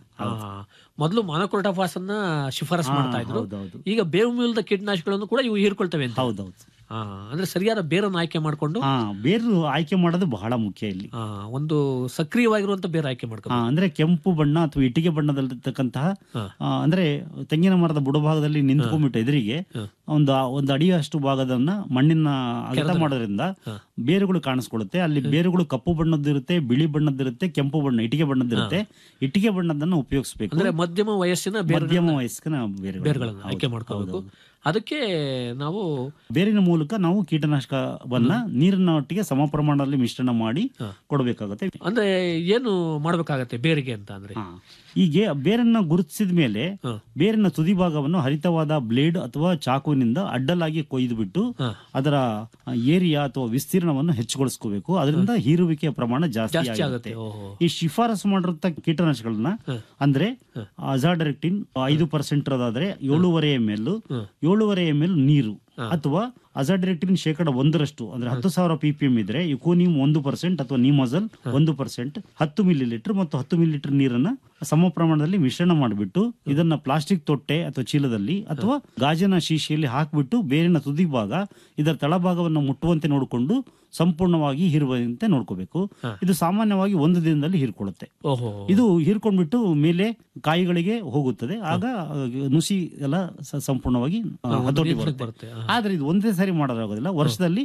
ಮೊದಲು ಮಾನಕ್ರೋಟಾಫಾಸ್ ಅನ್ನ ಶಿಫಾರಸ್ ಹಾ, ಮಾಡ್ತಾ ಇದ್ರು ಹೌದೌದು. ಈಗ ಬೇವು ಮೂಲದ ಕೀಟನಾಶಕಗಳನ್ನು ಕೂಡ ಇವು ಹೀರ್ಕೊಳ್ತವೆ ಅಂತ ಹೌದೌದು ಆ, ಅಂದ್ರೆ ಸರಿಯಾದ ಬೇರನ್ನು ಆಯ್ಕೆ ಮಾಡಿಕೊಂಡು ಹಾ ಬೇರು ಆಯ್ಕೆ ಮಾಡೋದು ಬಹಳ ಮುಖ್ಯ ಇಲ್ಲಿ ಒಂದು ಸಕ್ರಿಯವಾಗಿರುವಂತ ಬೇರು ಆಯ್ಕೆ ಮಾಡ್ಕೊ ಹಾ, ಅಂದ್ರೆ ಕೆಂಪು ಬಣ್ಣ ಅಥವಾ ಇಟ್ಟಿಗೆ ಬಣ್ಣದಲ್ಲಿರ್ತಕ್ಕಂತಹ ಆ, ಅಂದ್ರೆ ತೆಂಗಿನ ಮರದ ಬುಡಭಾಗದಲ್ಲಿ ನಿಂತ್ಕೊಂಡ್ಬಿಟ್ಟು ಎದುರಿಗೆ ಒಂದು ಒಂದು ಅಡಿಯಷ್ಟು ಭಾಗದನ್ನ ಮಣ್ಣಿನ ಅಗತ ಮಾಡೋದ್ರಿಂದ ಬೇರುಗಳು ಕಾಣಿಸ್ಕೊಳ್ಳುತ್ತೆ ಅಲ್ಲಿ ಬೇರುಗಳು ಕಪ್ಪು ಬಣ್ಣದ್ದಿರುತ್ತೆ ಬಿಳಿ ಬಣ್ಣದ್ದಿರುತ್ತೆ ಕೆಂಪು ಬಣ್ಣ ಇಟ್ಟಿಗೆ ಬಣ್ಣದ್ದಿರುತ್ತೆ ಇಟ್ಟಿಗೆ ಬಣ್ಣದನ್ನ ಉಪಯೋಗಿಸಬೇಕು ಅಂದ್ರೆ ಮಧ್ಯಮ ವಯಸ್ಸಿನ ಬೇರುಗಳನ್ನ- ಮಧ್ಯಮ ವಯಸ್ಕನ ಬೇರುಗಳು ಬೇರುಗಳನ್ನ ಹೌದು, ಆಯ್ಕೆ ಮಾಡ್ಕೋಬೇಕು ಹೌದು. ಅದಕ್ಕೆ ನಾವು ಬೇರಿನ ಮೂಲಕ ನಾವು ಕೀಟನಾಶಕವನ್ನ ನೀರಿನ ಒಟ್ಟಿಗೆ ಸಮ ಪ್ರಮಾಣದಲ್ಲಿ ಮಿಶ್ರಣ ಮಾಡಿ ಕೊಡಬೇಕಾಗುತ್ತೆ ಅಂದ್ರೆ ಏನು ಮಾಡ್ಬೇಕಾಗತ್ತೆ ಬೇರಿಗೆ ಅಂತ ಅಂದ್ರೆ ಹೀಗೆ ಬೇರನ್ನ ಗುರುತಿಸಿದ ಮೇಲೆ ಬೇರಿನ ತುದಿ ಭಾಗವನ್ನು ಹರಿತವಾದ ಬ್ಲೇಡ್ ಅಥವಾ ಚಾಕುವಿನಿಂದ ಅಡ್ಡಲಾಗಿ ಕೊಯ್ದು ಬಿಟ್ಟು ಅದರ ಏರಿಯಾ ಅಥವಾ ವಿಸ್ತೀರ್ಣವನ್ನು ಹೆಚ್ಚುಗೊಳಿಸ್ಕೋಬೇಕು ಅದರಿಂದ ಹೀರುವಿಕೆಯ ಪ್ರಮಾಣ ಜಾಸ್ತಿ ಜಾಸ್ತಿ ಆಗುತ್ತೆ ಆಗುತ್ತೆ ಓಹೋ ಈ ಶಿಫಾರಸು ಮಾಡಿರುತ್ತ ಕೀಟನಾಶಕಗಳನ್ನ ಅಂದ್ರೆ ಅಜಾಡರೆಕ್ಟಿನ್ ಐದು ಪರ್ಸೆಂಟ್ ಅದಾದ್ರೆ ಏಳೂವರೆ ಎಂ ಎಲ್ ಏಳೂವರೆ ಎಂ ಎಲ್ ನೀರು ಅಥವಾ ಅಜಾಡರೆಕ್ಟಿನ್ ಶೇಕಡ ಒಂದರಷ್ಟು ಅಂದ್ರೆ ಹತ್ತು ಸಾವಿರ ಪಿ ಪಿ ಎಂ ಇದ್ರೆ ಯುಕೋನಿಮ್ ಒಂದು ಪರ್ಸೆಂಟ್ ಅಥವಾ ನಿಮೋಸಲ್ ಒಂದು ಪರ್ಸೆಂಟ್ ಹತ್ತು ಮಿಲಿ ಲೀಟರ್ ಮತ್ತು ಹತ್ತು ಮಿಲಿ ಲೀಟರ್ ನೀರನ್ನ ಸಮ ಪ್ರಮಾಣದಲ್ಲಿ ಮಿಶ್ರಣ ಮಾಡಿಬಿಟ್ಟು ಇದನ್ನ ಪ್ಲಾಸ್ಟಿಕ್ ತೊಟ್ಟೆ ಅಥವಾ ಚೀಲದಲ್ಲಿ ಅಥವಾ ಗಾಜಿನ ಶೀಶೆಯಲ್ಲಿ ಹಾಕಿಬಿಟ್ಟು ಬೇರಿನ ತುದಿ ಭಾಗ ಇದರ ತಳಭಾಗವನ್ನು ಮುಟ್ಟುವಂತೆ ನೋಡಿಕೊಂಡು ಸಂಪೂರ್ಣವಾಗಿ ಹೀರುವಂತೆ ನೋಡ್ಕೋಬೇಕು ಇದು ಸಾಮಾನ್ಯವಾಗಿ ಒಂದು ದಿನದಲ್ಲಿ ಹೀರ್ಕೊಳ್ಳುತ್ತೆ ಓಹೋ ಇದು ಹೀರ್ಕೊಂಡ್ಬಿಟ್ಟು ಮೇಲೆ ಕಾಯಿಗಳಿಗೆ ಹೋಗುತ್ತದೆ ಆಗ ಆ, ನುಸಿ ಎಲ್ಲ ಸ- ಸಂಪೂರ್ಣವಾಗಿ ಆ, ಒಂದು ಹತೋಟಿ ನಿಯಂತ್ರಣಕ್ಕೆ ಬರುತ್ತೆ ಬರುತ್ತೆ. ಆದ್ರೆ ಇದು ಒಂದೇ ಸಾರಿ ಮಾಡೋದಾಗೋದಿಲ್ಲ ವರ್ಷದಲ್ಲಿ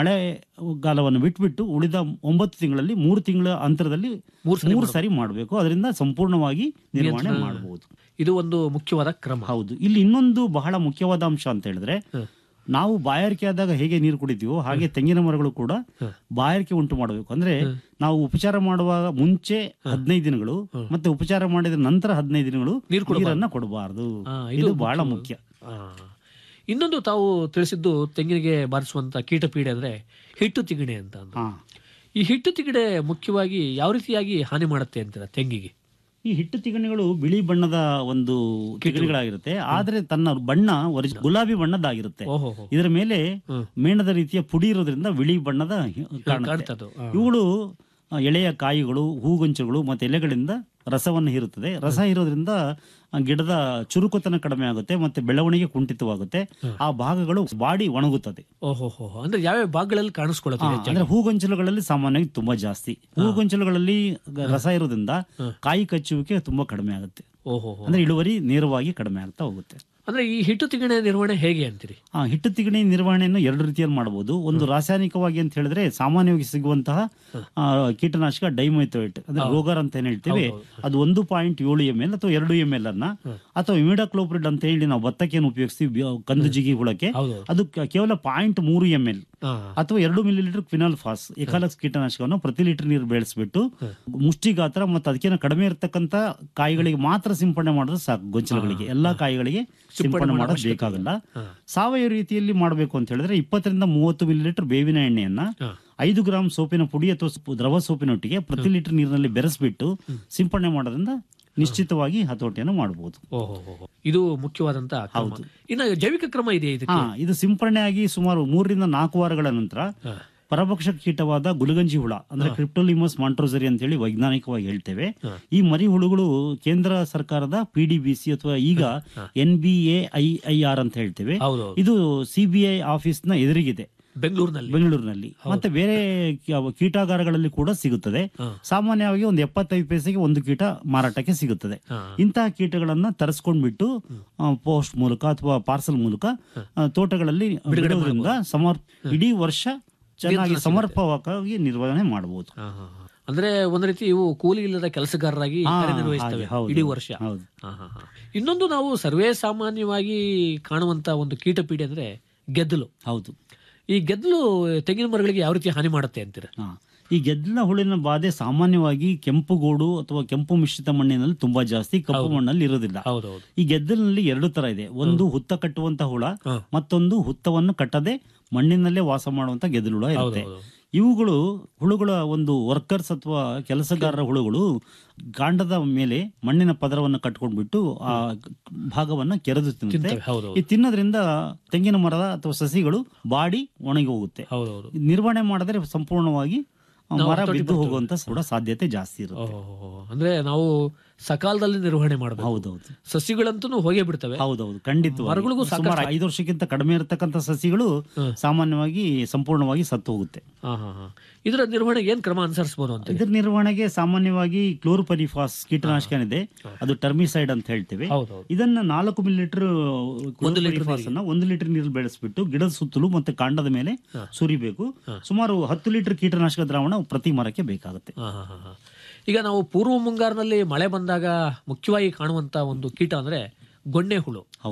ಮಳೆಗಾಲವನ್ನು ಬಿಟ್ಬಿಟ್ಟು ಉಳಿದ ಒಂಬತ್ತು ತಿಂಗಳಲ್ಲಿ ಮೂರು ತಿಂಗಳ ಅಂತರದಲ್ಲಿ ಮೂರು ಸಾರಿ ಮಾಡಬೇಕು ಅದರಿಂದ ಸಂಪೂರ್ಣವಾಗಿ ನಿರ್ವಹಣೆ ನಿಯಂತ್ರಣ. ಮಾಡಬಹುದು ಇದು ಒಂದು ಮುಖ್ಯವಾದ ಕ್ರಮ ಹೌದು ಇಲ್ಲಿ ಇನ್ನೊಂದು ಬಹಳ ಮುಖ್ಯವಾದ ಅಂಶ ಅಂತ ಹೇಳಿದ್ರೆ ನಾವು ಬಾಯಾರಿಕೆ ಆದಾಗ ಹೇಗೆ ನೀರು ಕುಡಿತೀವೋ ಹಾಗೆ ತೆಂಗಿನ ಮರಗಳು ಕೂಡ ಬಾಯಾರಿಕೆ ಉಂಟು ಮಾಡಬೇಕು ಅಂದ್ರೆ ನಾವು ಉಪಚಾರ ಮಾಡುವಾಗ ಮುಂಚೆ ಹದಿನೈದು ದಿನಗಳು ಮತ್ತೆ ಉಪಚಾರ ಮಾಡಿದ ನಂತರ ಹದಿನೈದು ದಿನಗಳು ನೀರನ್ನ ಕೊಡಬಾರದು ಆ, ಇದು ಬಹಳ ಮುಖ್ಯ ಆ. ಇನ್ನೊಂದು ತಾವು ತಿಳಿಸಿದ್ದು ತೆಂಗಿನಿಗೆ ಬಾರಿಸುವಂತ ಕೀಟ ಪೀಡೆ ಅಂದ್ರೆ ಹಿಟ್ಟು ತಿಗಣೆ ಅಂತ ಅಂದ್ರೆ. ಈ ಹಿಟ್ಟು ತಿಗಣೆ ಮುಖ್ಯವಾಗಿ ಯಾವ ರೀತಿಯಾಗಿ ಹಾನಿ ಮಾಡುತ್ತೆ ಅಂತೀರ ತೆಂಗಿಗೆ ಈ ಹಿಟ್ಟು ತಿಗಣೆಗಳು ಬಿಳಿ ಬಣ್ಣದ ಒಂದು ತಿಗಣೆಗಳಾಗಿರುತ್ತೆ ಆದ್ರೆ ತನ್ನ ಬಣ್ಣ ಒರಿಜಿ- ಗುಲಾಬಿ ಬಣ್ಣದಾಗಿರುತ್ತೆ ಓಹೋಹೋ. ಇದರ ಮೇಲೆ ಮೇಣದ ರೀತಿಯ ಪುಡಿ ಇರೋದ್ರಿಂದ ಬಿಳಿ ಬಣ್ಣದ ಹಿ- ಕಾಣುತ್ತೆ ಕಾಣ್ತದು. ಆ. ಇವುಗಳು ಆ, ಎಳೆಯ ಕಾಯಿಗಳು ಹೂಗೊಂಚಗಳು ಮತ್ತೆ ಎಲೆಗಳಿಂದ ರಸವನ್ನು ಹೀರುತ್ತದೆ ರಸ ಹೀರೋದ್ರಿಂದ ಆ ಗಿಡದ ಚುರುಕುತನ ಕಡಿಮೆ ಆಗುತ್ತೆ ಮತ್ತೆ ಬೆಳವಣಿಗೆ ಕುಂಠಿತವಾಗುತ್ತೆ ಆ ಭಾಗಗಳು ಬಾಡಿ ಒಣಗುತ್ತದೆ ಓಹೋ ಅಂದ್ರೆ ಯಾವ್ಯಾವ ಭಾಗಗಳಲ್ಲಿ ಕಾಣಿಸ್ಕೊಳ್ಳುತ್ತೆ ಆ, ಹೆಚ್ಚಾಗಿ? ಅಂದ್ರೆ ಹೂಗೊಂಚಲುಗಳಲ್ಲಿ ಸಾಮಾನ್ಯವಾಗಿ ತುಂಬಾ ಜಾಸ್ತಿ ಹೂಗೊಂಚಲುಗಳಲ್ಲಿ ರಸ ಇರೋದ್ರಿಂದ ಕಾಯಿ ಕಚ್ಚುವಿಕೆ ತುಂಬಾ ಕಡಿಮೆ ಆಗುತ್ತೆ ಓಹೋ ಅಂದ್ರೆ ಇಳುವರಿ ನೇರವಾಗಿ ಕಡಿಮೆ ಆಗ್ತಾ ಹೋಗುತ್ತೆ ಅಂದ್ರೆ ಈ ಹಿಟ್ಟು ತಿಗಣೆ ನಿರ್ವಹಣೆ ಹೇಗೆ ಅಂತೀರಿ ಆ ಹಿಟ್ಟು ತಿಗಣಿ ನಿರ್ವಹಣೆಯನ್ನು ಎರಡು ರೀತಿಯಲ್ಲಿ ಮಾಡಬಹುದು ಒಂದು ರಾಸಾಯನಿಕವಾಗಿ ಅಂತ ಹೇಳಿದ್ರೆ ಸಾಮಾನ್ಯವಾಗಿ ಸಿಗುವಂತಹ ಆ, ಕೀಟನಾಶಕ ಡೈಮೈಥೋಯಿಟ್ ಅಂದ್ರೆ ಹೌದು. ರೋಗರ್ ಅಂತ ಏನ್ ಹೇಳ್ತೀವಿ ಹೌದು, ಅದು ಒಂದು ಪಾಯಿಂಟ್ ಏಳು ಎಂ ಎಲ್ ಅಥವಾ ಎರಡು ಎಂ ಎಲ್ ಅನ್ನ ಅಥವಾ ಇಮಿಡಾಕ್ಲೋಪ್ರಿಡ್ ಅಂತ ಹೇಳಿ ನಾವು ಭತ್ತಕ್ಕೆ ಏನು ಉಪಯೋಗಿಸ್ತೀವಿ ಬ್ಯ- ಕಂದು ಜಿಗಿ ಹುಳಕ್ಕೆ ಅದು ಕ- ಕೇವಲ ಪಾಯಿಂಟ್ ಮೂರು ಎಂ ಎಲ್ ಅಥವಾ ಎರಡು ಮಿಲಿ ಲೀಟರ್ ಕ್ವಿನಾಲ್ ಫಾಸ್ ಎಕಾಲಕ್ಸ್ ಕೀಟನಾಶಕವನ್ನು ಪ್ರತಿ ಲೀಟರ್ ನೀರು ಬೆಳೆಸ್ಬಿಟ್ಟು ಮುಷ್ಟಿ ಗಾತ್ರ ಮತ್ತು ಅದಕ್ಕಿಂತ ಕಡಿಮೆ ಇರತಕ್ಕಂತ ಕಾಯಿಗಳಿಗೆ ಮಾತ್ರ ಸಿಂಪಡಣೆ ಮಾಡಿದ್ರೆ ಸಾಕು ಗೊಂಚಲುಗಳಿಗೆ ಎಲ್ಲಾ ಕಾಯಿಗಳಿಗೆ ಸಿಂಪಡಣೆ ಮಾಡೋ ಮಾಡೋದು ಅವಶ್ಯಕತೆ ಬೇಕಾಗಲ್ಲ ಸಾವಯವ ರೀತಿಯಲ್ಲಿ ಮಾಡಬೇಕು ಅಂತ ಹೇಳಿದ್ರೆ ಇಪ್ಪತ್ತರಿಂದ ಮೂವತ್ತು ಮಿಲಿ ಲೀಟರ್ ಬೇವಿನ ಎಣ್ಣೆಯನ್ನ ಐದು ಗ್ರಾಂ ಸೋಪಿನ ಪುಡಿ ಅಥವಾ ಸೊಪ್ಪು- ದ್ರವ ಸೋಪಿನೊಟ್ಟಿಗೆ ಪ್ರತಿ ಲೀಟರ್ ನೀರಿನಲ್ಲಿ ಬೆರೆಸ್ಬಿಟ್ಟು ಸಿಂಪಡಣೆ ಮಾಡೋದ್ರಿಂದ ನಿಶ್ಚಿತವಾಗಿ ಹತೋಟಿಯನ್ನು ಮಾಡಬಹುದು ಓಹೋ ಇದು ಮುಖ್ಯವಾದಂತ ಕ್ರಮ. ಇನ್ನು ಜೈವಿಕ ಕ್ರಮ ಇದೆ ಹಾ ಇದಕ್ಕೆ ಇದು ಸಿಂಪರಣೆ ಆಗಿ ಸುಮಾರು ಮೂರರಿಂದ ನಾಲ್ಕು ವಾರಗಳ ನಂತರ ಪರಭಕ್ಷ ಕೀಟವಾದ ಗುಲಗಂಜಿ ಹುಳ ಅಂದ್ರೆ ಕ್ರಿಪ್ಟೋಲಿಮಸ್ ಮಾಂಟ್ರೋಸರಿ ಅಂತ ಹೇಳಿ ವೈಜ್ಞಾನಿಕವಾಗಿ ಹೇಳ್ತೇವೆ ಈ ಮರಿ ಹುಳುಗಳು ಕೇಂದ್ರ ಸರ್ಕಾರದ ಪಿ ಡಿ ಬಿ ಸಿ ಅಥವಾ ಈಗ N B A I I R ಅಂತ ಹೇಳ್ತೇವೆ ಹೌದೌದು. ಇದು ಸಿಬಿಐ ಆಫೀಸ್ ನ ಎದುರಿಗಿದೆ ಬೆಂಗಳೂರಿನಲ್ಲಿ ಬೆಂಗಳೂರಿನಲ್ಲಿ ಮತ್ತೆ ಬೇರೆ ಕಿ- ಕೀಟಾಗಾರಗಳಲ್ಲಿ ಕೂಡ ಸಿಗುತ್ತದೆ ಸಾಮಾನ್ಯವಾಗಿ ಒಂದು ಎಪ್ಪತ್ತೈದು ಪೈಸೆಗೆ ಒಂದು ಕೀಟ ಮಾರಾಟಕ್ಕೆ ಸಿಗುತ್ತದೆ ಇಂತಹ ಕೀಟಗಳನ್ನ ತರಿಸ್ಕೊಂಡ್ಬಿಟ್ಟು ಪೋಸ್ಟ್ ಮೂಲಕ ಅಥವಾ ಪಾರ್ಸಲ್ ಮೂಲಕ ಆ, ತೋಟಗಳಲ್ಲಿ ಬಿಡೋದ್ರಿಂದ ಸಮರ್ ಇಡೀ ವರ್ಷ ಚೆನ್ನಾಗಿ ನಿಯಂತ್ರಣ ಸಿಗುತ್ತೆ. ಸಮರ್ಪಕವಾಗಿ ನಿರ್ವಹಣೆ ಮಾಡಬಹುದು ಅಂದ್ರೆ ಒಂದ್ ರೀತಿ ಇವು ಕೂಲಿ ಇಲ್ಲದ ಕೆಲಸಗಾರರಾಗಿ ಹಾ, ಕಾರ್ಯನಿರ್ವಹಿಸ್ತವೆ ಹಾಗೆ, ಹೌದು, ಇಡೀ ವರ್ಷ ಹೌದು. ಹಾ, ಹಾ, ಹಾ. ಇನ್ನೊಂದು ನಾವು ಸರ್ವೇ ಸಾಮಾನ್ಯವಾಗಿ ಕಾಣುವಂತ ಒಂದು ಕೀಟ ಪೀಡೆ ಅಂದ್ರೆ ಗೆದ್ದಲು ಹೌದು ಈ ಗೆದ್ದಲು ತೆಂಗಿನ ಮರಗಳಿಗೆ ಯಾವ ರೀತಿ ಹಾನಿ ಮಾಡುತ್ತೆ ಅಂತೀರ ಈ ಗೆದ್ದಲ ಹುಳಿನ ಬಾಧೆ ಸಾಮಾನ್ಯವಾಗಿ ಕೆಂಪು ಗೋಡು ಅಥವಾ ಕೆಂಪು ಮಿಶ್ರಿತ ಮಣ್ಣಿನಲ್ಲಿ ತುಂಬಾ ಜಾಸ್ತಿ ಕಪ್ಪು ಮಣ್ಣಲ್ಲಿ ಇರೋದಿಲ್ಲ ಹೌದೌದು ಈ ಗೆದ್ದಲಿನಲ್ಲಿ ಎರಡು ತರ ಇದೆ ಒಂದು ಹುತ್ತ ಕಟ್ಟುವಂತ ಹುಳ ಮತ್ತೊಂದು ಹುತ್ತವನ್ನು ಕಟ್ಟದೆ ಮಣ್ಣಿನಲ್ಲೇ ವಾಸ ಮಾಡುವಂತ ಗೆದ್ದಲು ಹುಳ ಇರುತ್ತೆ ಇವುಗಳು ಹುಳುಗಳ ಒಂದು ವರ್ಕರ್ಸ್ ಅಥವಾ ಕೆಲಸಗಾರರ ಹುಳುಗಳು ಕಾಂಡದ ಮೇಲೆ ಮಣ್ಣಿನ ಪದರವನ್ನು ಕಟ್ಕೊಂಡ್ಬಿಟ್ಟು ಆ ಭಾಗವನ್ನ ಕೆರೆದು ತಿನ್ನುತ್ತೆ ತಿಂತವೆ, ಹೌದೌದು. ಈ ತಿನ್ನೋದ್ರಿಂದ ತೆಂಗಿನ ಮರದ ಅಥವಾ ಸಸಿಗಳು ಬಾಡಿ ಒಣಗಿ ಹೋಗುತ್ತೆ ಹೌದೌದು ನಿರ್ವಹಣೆ ಮಾಡಿದ್ರೆ ಸಂಪೂರ್ಣವಾಗಿ ಆ, ನಾವು ಮರ ಹತೋಟಿ ಬಿದ್ದು ಮಾಡ್ತೇವೆ. ಹೋಗುವಂತ ಕೂಡ ಸಾಧ್ಯತೆ ಜಾಸ್ತಿ ಇರುತ್ತೆ ಓಹೋ. ಅಂದ್ರೆ ನಾವು ಸಕಾಲದಲ್ಲಿ ನಿರ್ವಹಣೆ ಮಾಡಬೇಕು ಹೌದೌದು ಸಸಿಗಳಂತೂ ಹೋಗೇ ಬಿಡ್ತವೆ ಹೌದೌದು ಖಂಡಿತ ಮರಗಳಿಗೂ ಸುಮಾರು ಸಾಕಷ್ಟು ಐದು ವರ್ಷಕ್ಕಿಂತ ಕಡಿಮೆ ಇರತಕ್ಕಂತ ಸಸಿಗಳು ಸಾಮಾನ್ಯವಾಗಿ ಸಂಪೂರ್ಣವಾಗಿ ಸತ್ತು ಹೋಗುತ್ತೆ ಹಾ, ಹಾ, ಹಾ. ಇದರ ನಿರ್ವಹಣೆಗೆ ಏನ್ ಕ್ರಮ ಅನುಸರಿಸಬಹುದು ಅಂತ ಇದರ ನಿರ್ವಹಣೆಗೆ ಸಾಮಾನ್ಯವಾಗಿ ಕ್ಲೋರೋಪರಿಫಾಸ್ ಕೀಟನಾಶಕ ಏನಿದೆ ಅದು ಟರ್ಮಿಸೈಡ್ ಅಂತ ಹೇಳ್ತೇವೆ ಹೌದೌದು. ಇದನ್ನ ನಾಲ್ಕು ಮಿಲಿ ಲೀಟರ್ ಒಂದು ಲೀಟರ್ ಅನ್ನ ಒಂದು ಲೀಟರ್ ನೀರಲ್ಲಿ ಬೆಳೆಸ್ಬಿಟ್ಟು ಗಿಡದ ಸುತ್ತಲೂ ಮತ್ತೆ ಕಾಂಡದ ಮೇಲೆ ಸುರಿಬೇಕು ಸುಮಾರು ಹತ್ತು ಲೀಟರ್ ಕೀಟನಾಶಕ ದ್ರಾವಣ ಪ್ರತಿ ಮರಕ್ಕೆ ಬೇಕಾಗುತ್ತೆ ಹಾ, ಹಾ, ಹಾ, ಹಾ. ಈಗ ನಾವು ಪೂರ್ವ ಮುಂಗಾರಿನಲ್ಲಿ ಮಳೆ ಬಂದಾಗ ಮುಖ್ಯವಾಗಿ ಕಾಣುವಂತ ಒಂದು ಕೀಟ ಅಂದ್ರೆ ಗೊಣ್ಣೆ ಹುಳು ಹೌದು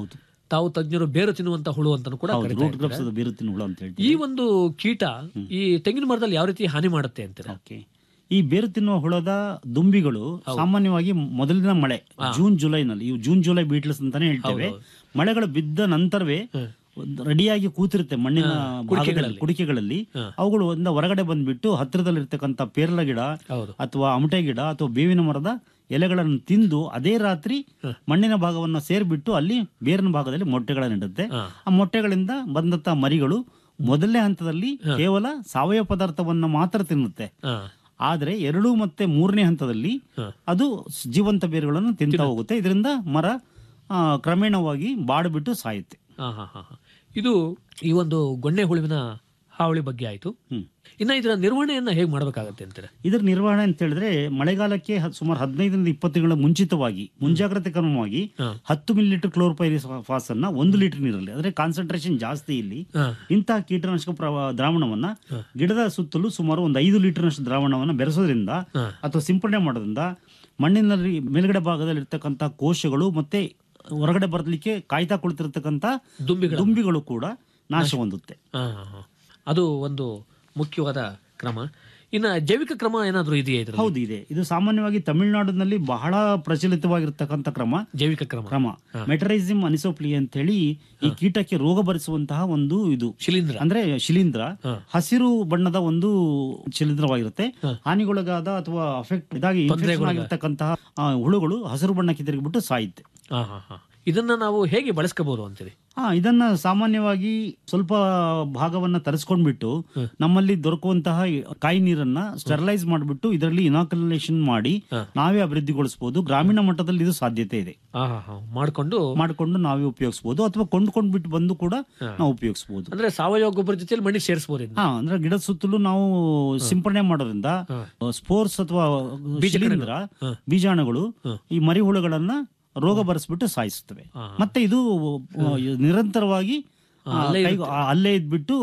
ತಾವು ತಜ್ಞರು ಬೇರು ತಿನ್ನುವಂತ ಹುಳು ಅಂತಾನು ಕೂಡ ಹೌದು ಕರೀತಾ ರೂಟ್ ಇದ್ದಾರೆ. ಗ್ರಬ್ಸ್ ಬೇರು ತಿನ್ನುಳ ಅಂತ ಹೇಳ್ತೀವಿ ಈ ಒಂದು ಕೀಟ ಈ ತೆಂಗಿನ ಮರದಲ್ಲಿ ಯಾವ ರೀತಿ ಹಾನಿ ಮಾಡುತ್ತೆ ಅಂತೀರಾ ಈ ಬೇರು ತಿನ್ನುವ ಹುಳದ ದುಂಬಿಗಳು ಸಾಮಾನ್ಯವಾಗಿ ಮೊದಲಿನ ಮಳೆ ಜೂನ್ ಜುಲೈನಲ್ಲಿ ಇವು ಜೂನ್ ಜುಲೈ ಬೀಟ್ಲ್ಸ್ ಅಂತಾನೆ ಹೇಳ್ತೇವೆ ಮಳೆಗಳು ಬಿದ್ದ ನಂತರವೇ ಒಂದು ರೆಡಿಯಾಗಿ ಕೂತಿರುತ್ತೆ ಮಣ್ಣಿನ ಭಾಗದಲ್ಲಿ, ಕುಡಿಕೆಗಳಲ್ಲಿ. ಕುಡಿಕೆಗಳಲ್ಲಿ ಅವುಗಳು ಒಂದು ಹೊರಗಡೆ ಬಂದ್ಬಿಟ್ಟು ಹತ್ತಿರದಲ್ಲಿರ್ತಕ್ಕಂಥ ಪೇರಲ ಗಿಡ ಅಥವಾ ಅಮಟೆ ಗಿಡ ಅಥವಾ ಬೇವಿನ ಮರದ ಎಲೆಗಳನ್ನು ತಿಂದು ಅದೇ ರಾತ್ರಿ ಮಣ್ಣಿನ ಭಾಗವನ್ನು ಸೇರ್ಬಿಟ್ಟು ಅಲ್ಲಿ ಬೇರಿನ ಭಾಗದಲ್ಲಿ ಮೊಟ್ಟೆಗಳನ್ನು ಇಡುತ್ತೆ ಆ ಮೊಟ್ಟೆಗಳಿಂದ ಬಂದಂತ ಮರಿಗಳು ಮೊದಲನೇ ಹಂತದಲ್ಲಿ ಕೇವಲ ಸಾವಯವ ಪದಾರ್ಥವನ್ನ ಮಾತ್ರ ತಿನ್ನುತ್ತೆ ಆದ್ರೆ ಎರಡು ಮತ್ತೆ ಮೂರನೇ ಹಂತದಲ್ಲಿ ಅದು ಸ್- ಜೀವಂತ ಬೇರುಗಳನ್ನು ತಿಂತಾ ಹೋಗುತ್ತೆ ಇದರಿಂದ ಮರ ಆ, ಕ್ರಮೇಣವಾಗಿ ಬಾಡ್ಬಿಟ್ಟು ಸಾಯುತ್ತೆ ಹಾ, ಹಾ, ಹಾ, ಹಾ. ಇದು ಈ ಒಂದು ಗೊಣ್ಣೆ ಹುಳುವಿನ ಹಾವಳಿ ಬಗ್ಗೆ ಆಯ್ತು ಇನ್ನ ಇದರ ನಿರ್ವಹಣೆಯನ್ನ ಹೇಗೆ ಮಾಡಬೇಕಾಗತ್ತೆ ಅಂತೀರಾ ಇದರ ನಿರ್ವಹಣೆ ಅಂತ ಹೇಳಿದ್ರೆ ಮಳೆಗಾಲಕ್ಕೆ ಹ- ಸುಮಾರು ಹದಿನೈದರಿಂದ ಇಪ್ಪತ್ತು ತಿಂಗಳ ಮುಂಚಿತವಾಗಿ ಮುಂಜಾಗ್ರತೆ ಕ್ರಮವಾಗಿ ಹತ್ತು ಮಿಲಿ ಲೀಟರ್ ಕ್ಲೋರ್ಪೈರಿಸ್ ಫಾಸ್ ಅನ್ನ ಒಂದು ಲೀಟರ್ ನೀರಲ್ಲಿ ಅಂದ್ರೆ ಕಾನ್ಸಂಟ್ರೇಷನ್ ಜಾಸ್ತಿ ಇಲ್ಲಿ ಇಂತಹ ಕೀಟನಾಶಕ ಪ್ರವ- ದ್ರಾವಣವನ್ನ ಗಿಡದ ಸುತ್ತಲೂ ಸುಮಾರು ಒಂದು ಐದು ಲೀಟರ್ನಷ್ಟು ದ್ರಾವಣವನ್ನ ಬೆರೆಸೋದ್ರಿಂದ ಅಥವಾ ಸಿಂಪಡಣೆ ಮಾಡೋದ್ರಿಂದ ಮಣ್ಣಿನಲ್ಲಿ ಮೇಲ್ಗಡೆ ಭಾಗದಲ್ಲಿ ಇರ್ತಕ್ಕಂಥ ಕೋಶಗಳು ಮತ್ತೆ ಹೊರಗಡೆ ಬರಲಿಕ್ಕೆ ಕಾಯ್ತಾ ಕುಳಿತಿರ್ತಕ್ಕಂಥ ದುಂಬಿಗಳು ಕೂಡ ನಾಶ ಹೊಂದುತ್ತೆ ಹಾ, ಹಾ, ಹಾ. ಅದು ಒಂದು ಮುಖ್ಯವಾದ ಕ್ರಮ ಇನ್ನ ಜೈವಿಕ ಕ್ರಮ ಏನಾದ್ರೂ ಇದೆಯಾ ಇದ್ರಲ್ಲಿ ಹೌದು ಇದೆ ಇದು ಸಾಮಾನ್ಯವಾಗಿ ತಮಿಳುನಾಡಿನಲ್ಲಿ ಬಹಳ ಪ್ರಚಲಿತವಾಗಿರ್ತಕ್ಕಂಥ ಕ್ರಮ ಜೈವಿಕ ಕ್ರಮ ಕ್ರಮ ಮೆಟರೈಸಿಮ್ ಅನಿಸೋಪ್ಲಿ ಅಂತ ಹೇಳಿ ಈ ಕೀಟಕ್ಕೆ ರೋಗ ಬರಿಸುವಂತಹ ಒಂದು ಇದು ಶಿಲೀಂಧ್ರ ಅಂದ್ರೆ ಶಿಲೀಂಧ್ರ ಹಸಿರು ಬಣ್ಣದ ಒಂದು ಶಿಲೀಂಧ್ರವಾಗಿರುತ್ತೆ ಹಾನಿಗೊಳಗಾದ ಅಥವಾ ಅಫೆಕ್ಟ್ ಇದಾಗಿ infection ತೊಂದರೆಗೊಳಗಾದ. ಆಗಿರ್ತಕ್ಕಂತಹ ಆ, ಹುಳುಗಳು ಹಸಿರು ಬಣ್ಣಕ್ಕೆ ತಿರುಗಿಬಿಟ್ಟು ಸಾಯುತ್ತೆ ಹಾ, ಹಾ, ಹಾ. ಇದನ್ನ ನಾವು ಹೇಗೆ ಬಳಸ್ಕೋಬಹುದು ಅಂತೀರಿ ಹಾ ಇದನ್ನ ಸಾಮಾನ್ಯವಾಗಿ ಸ್ವಲ್ಪ ಭಾಗವನ್ನ ತರಿಸ್ಕೊಂಡ್ಬಿಟ್ಟು ನಮ್ಮಲ್ಲಿ ದೊರಕುವಂತಹ ಈ ಕಾಯಿ ನೀರನ್ನ ಸ್ಟೆರಲೈಸ್ ಮಾಡಿಬಿಟ್ಟು ಇದರಲ್ಲಿ ಇನಾಕುಲೇಷನ್ ಮಾಡಿ ನಾವೇ ಅಭಿವೃದ್ಧಿಗೊಳಿಸಬಹುದು ಗ್ರಾಮೀಣ ಮಟ್ಟದಲ್ಲಿ ಇದು ಸಾಧ್ಯತೆ ಇದೆ ಹಾ, ಹಾ, ಹಾ. ಮಾಡ್ಕೊಂಡು ಮಾಡ್ಕೊಂಡು ನಾವೇ ಉಪಯೋಗಿಸಬಹುದು ಅಥವಾ ಕೊಂಡ್ಕೊಂಡ್ಬಿಟ್ಟು ಬಂದು ಕೂಡ ನಾವು ಉಪಯೋಗಿಸಬಹುದು ಅಂದ್ರೆ ಸಾವಯವ ಗೊಬ್ಬರ ಜೊತೆಲಿ ಮಣ್ಣಿಗೆ ಸೇರಿಸಬಹುದು ಇದನ್ನ. ಹಾ ಅಂದ್ರೆ ಗಿಡದ ಸುತ್ತಲೂ ನಾವು ಸಿಂಪಡಣೆ ಮಾಡೋದ್ರಿಂದ ಸ್ಪೋರ್ಸ್ ಅಥವಾ ಶಿಲೀಂಧ್ರ ಬೀಜಾಣುಗಳು ಈ ಮರಿ ಹುಳುಗಳನ್ನ ರೋಗ ಬರೆಸ್ಬಿಟ್ಟು ಸಾಯಿಸುತ್ತವೆ ಮತ್ತೆ ಇದು ಆ, ನಿರಂತರವಾಗಿ ಆ, ಅಲ್ಲೇ ಕೈ- ಇರುತ್ತೆ. ಆ, ಅಲ್ಲೇ ಇದ್ಬಿಟ್ಟು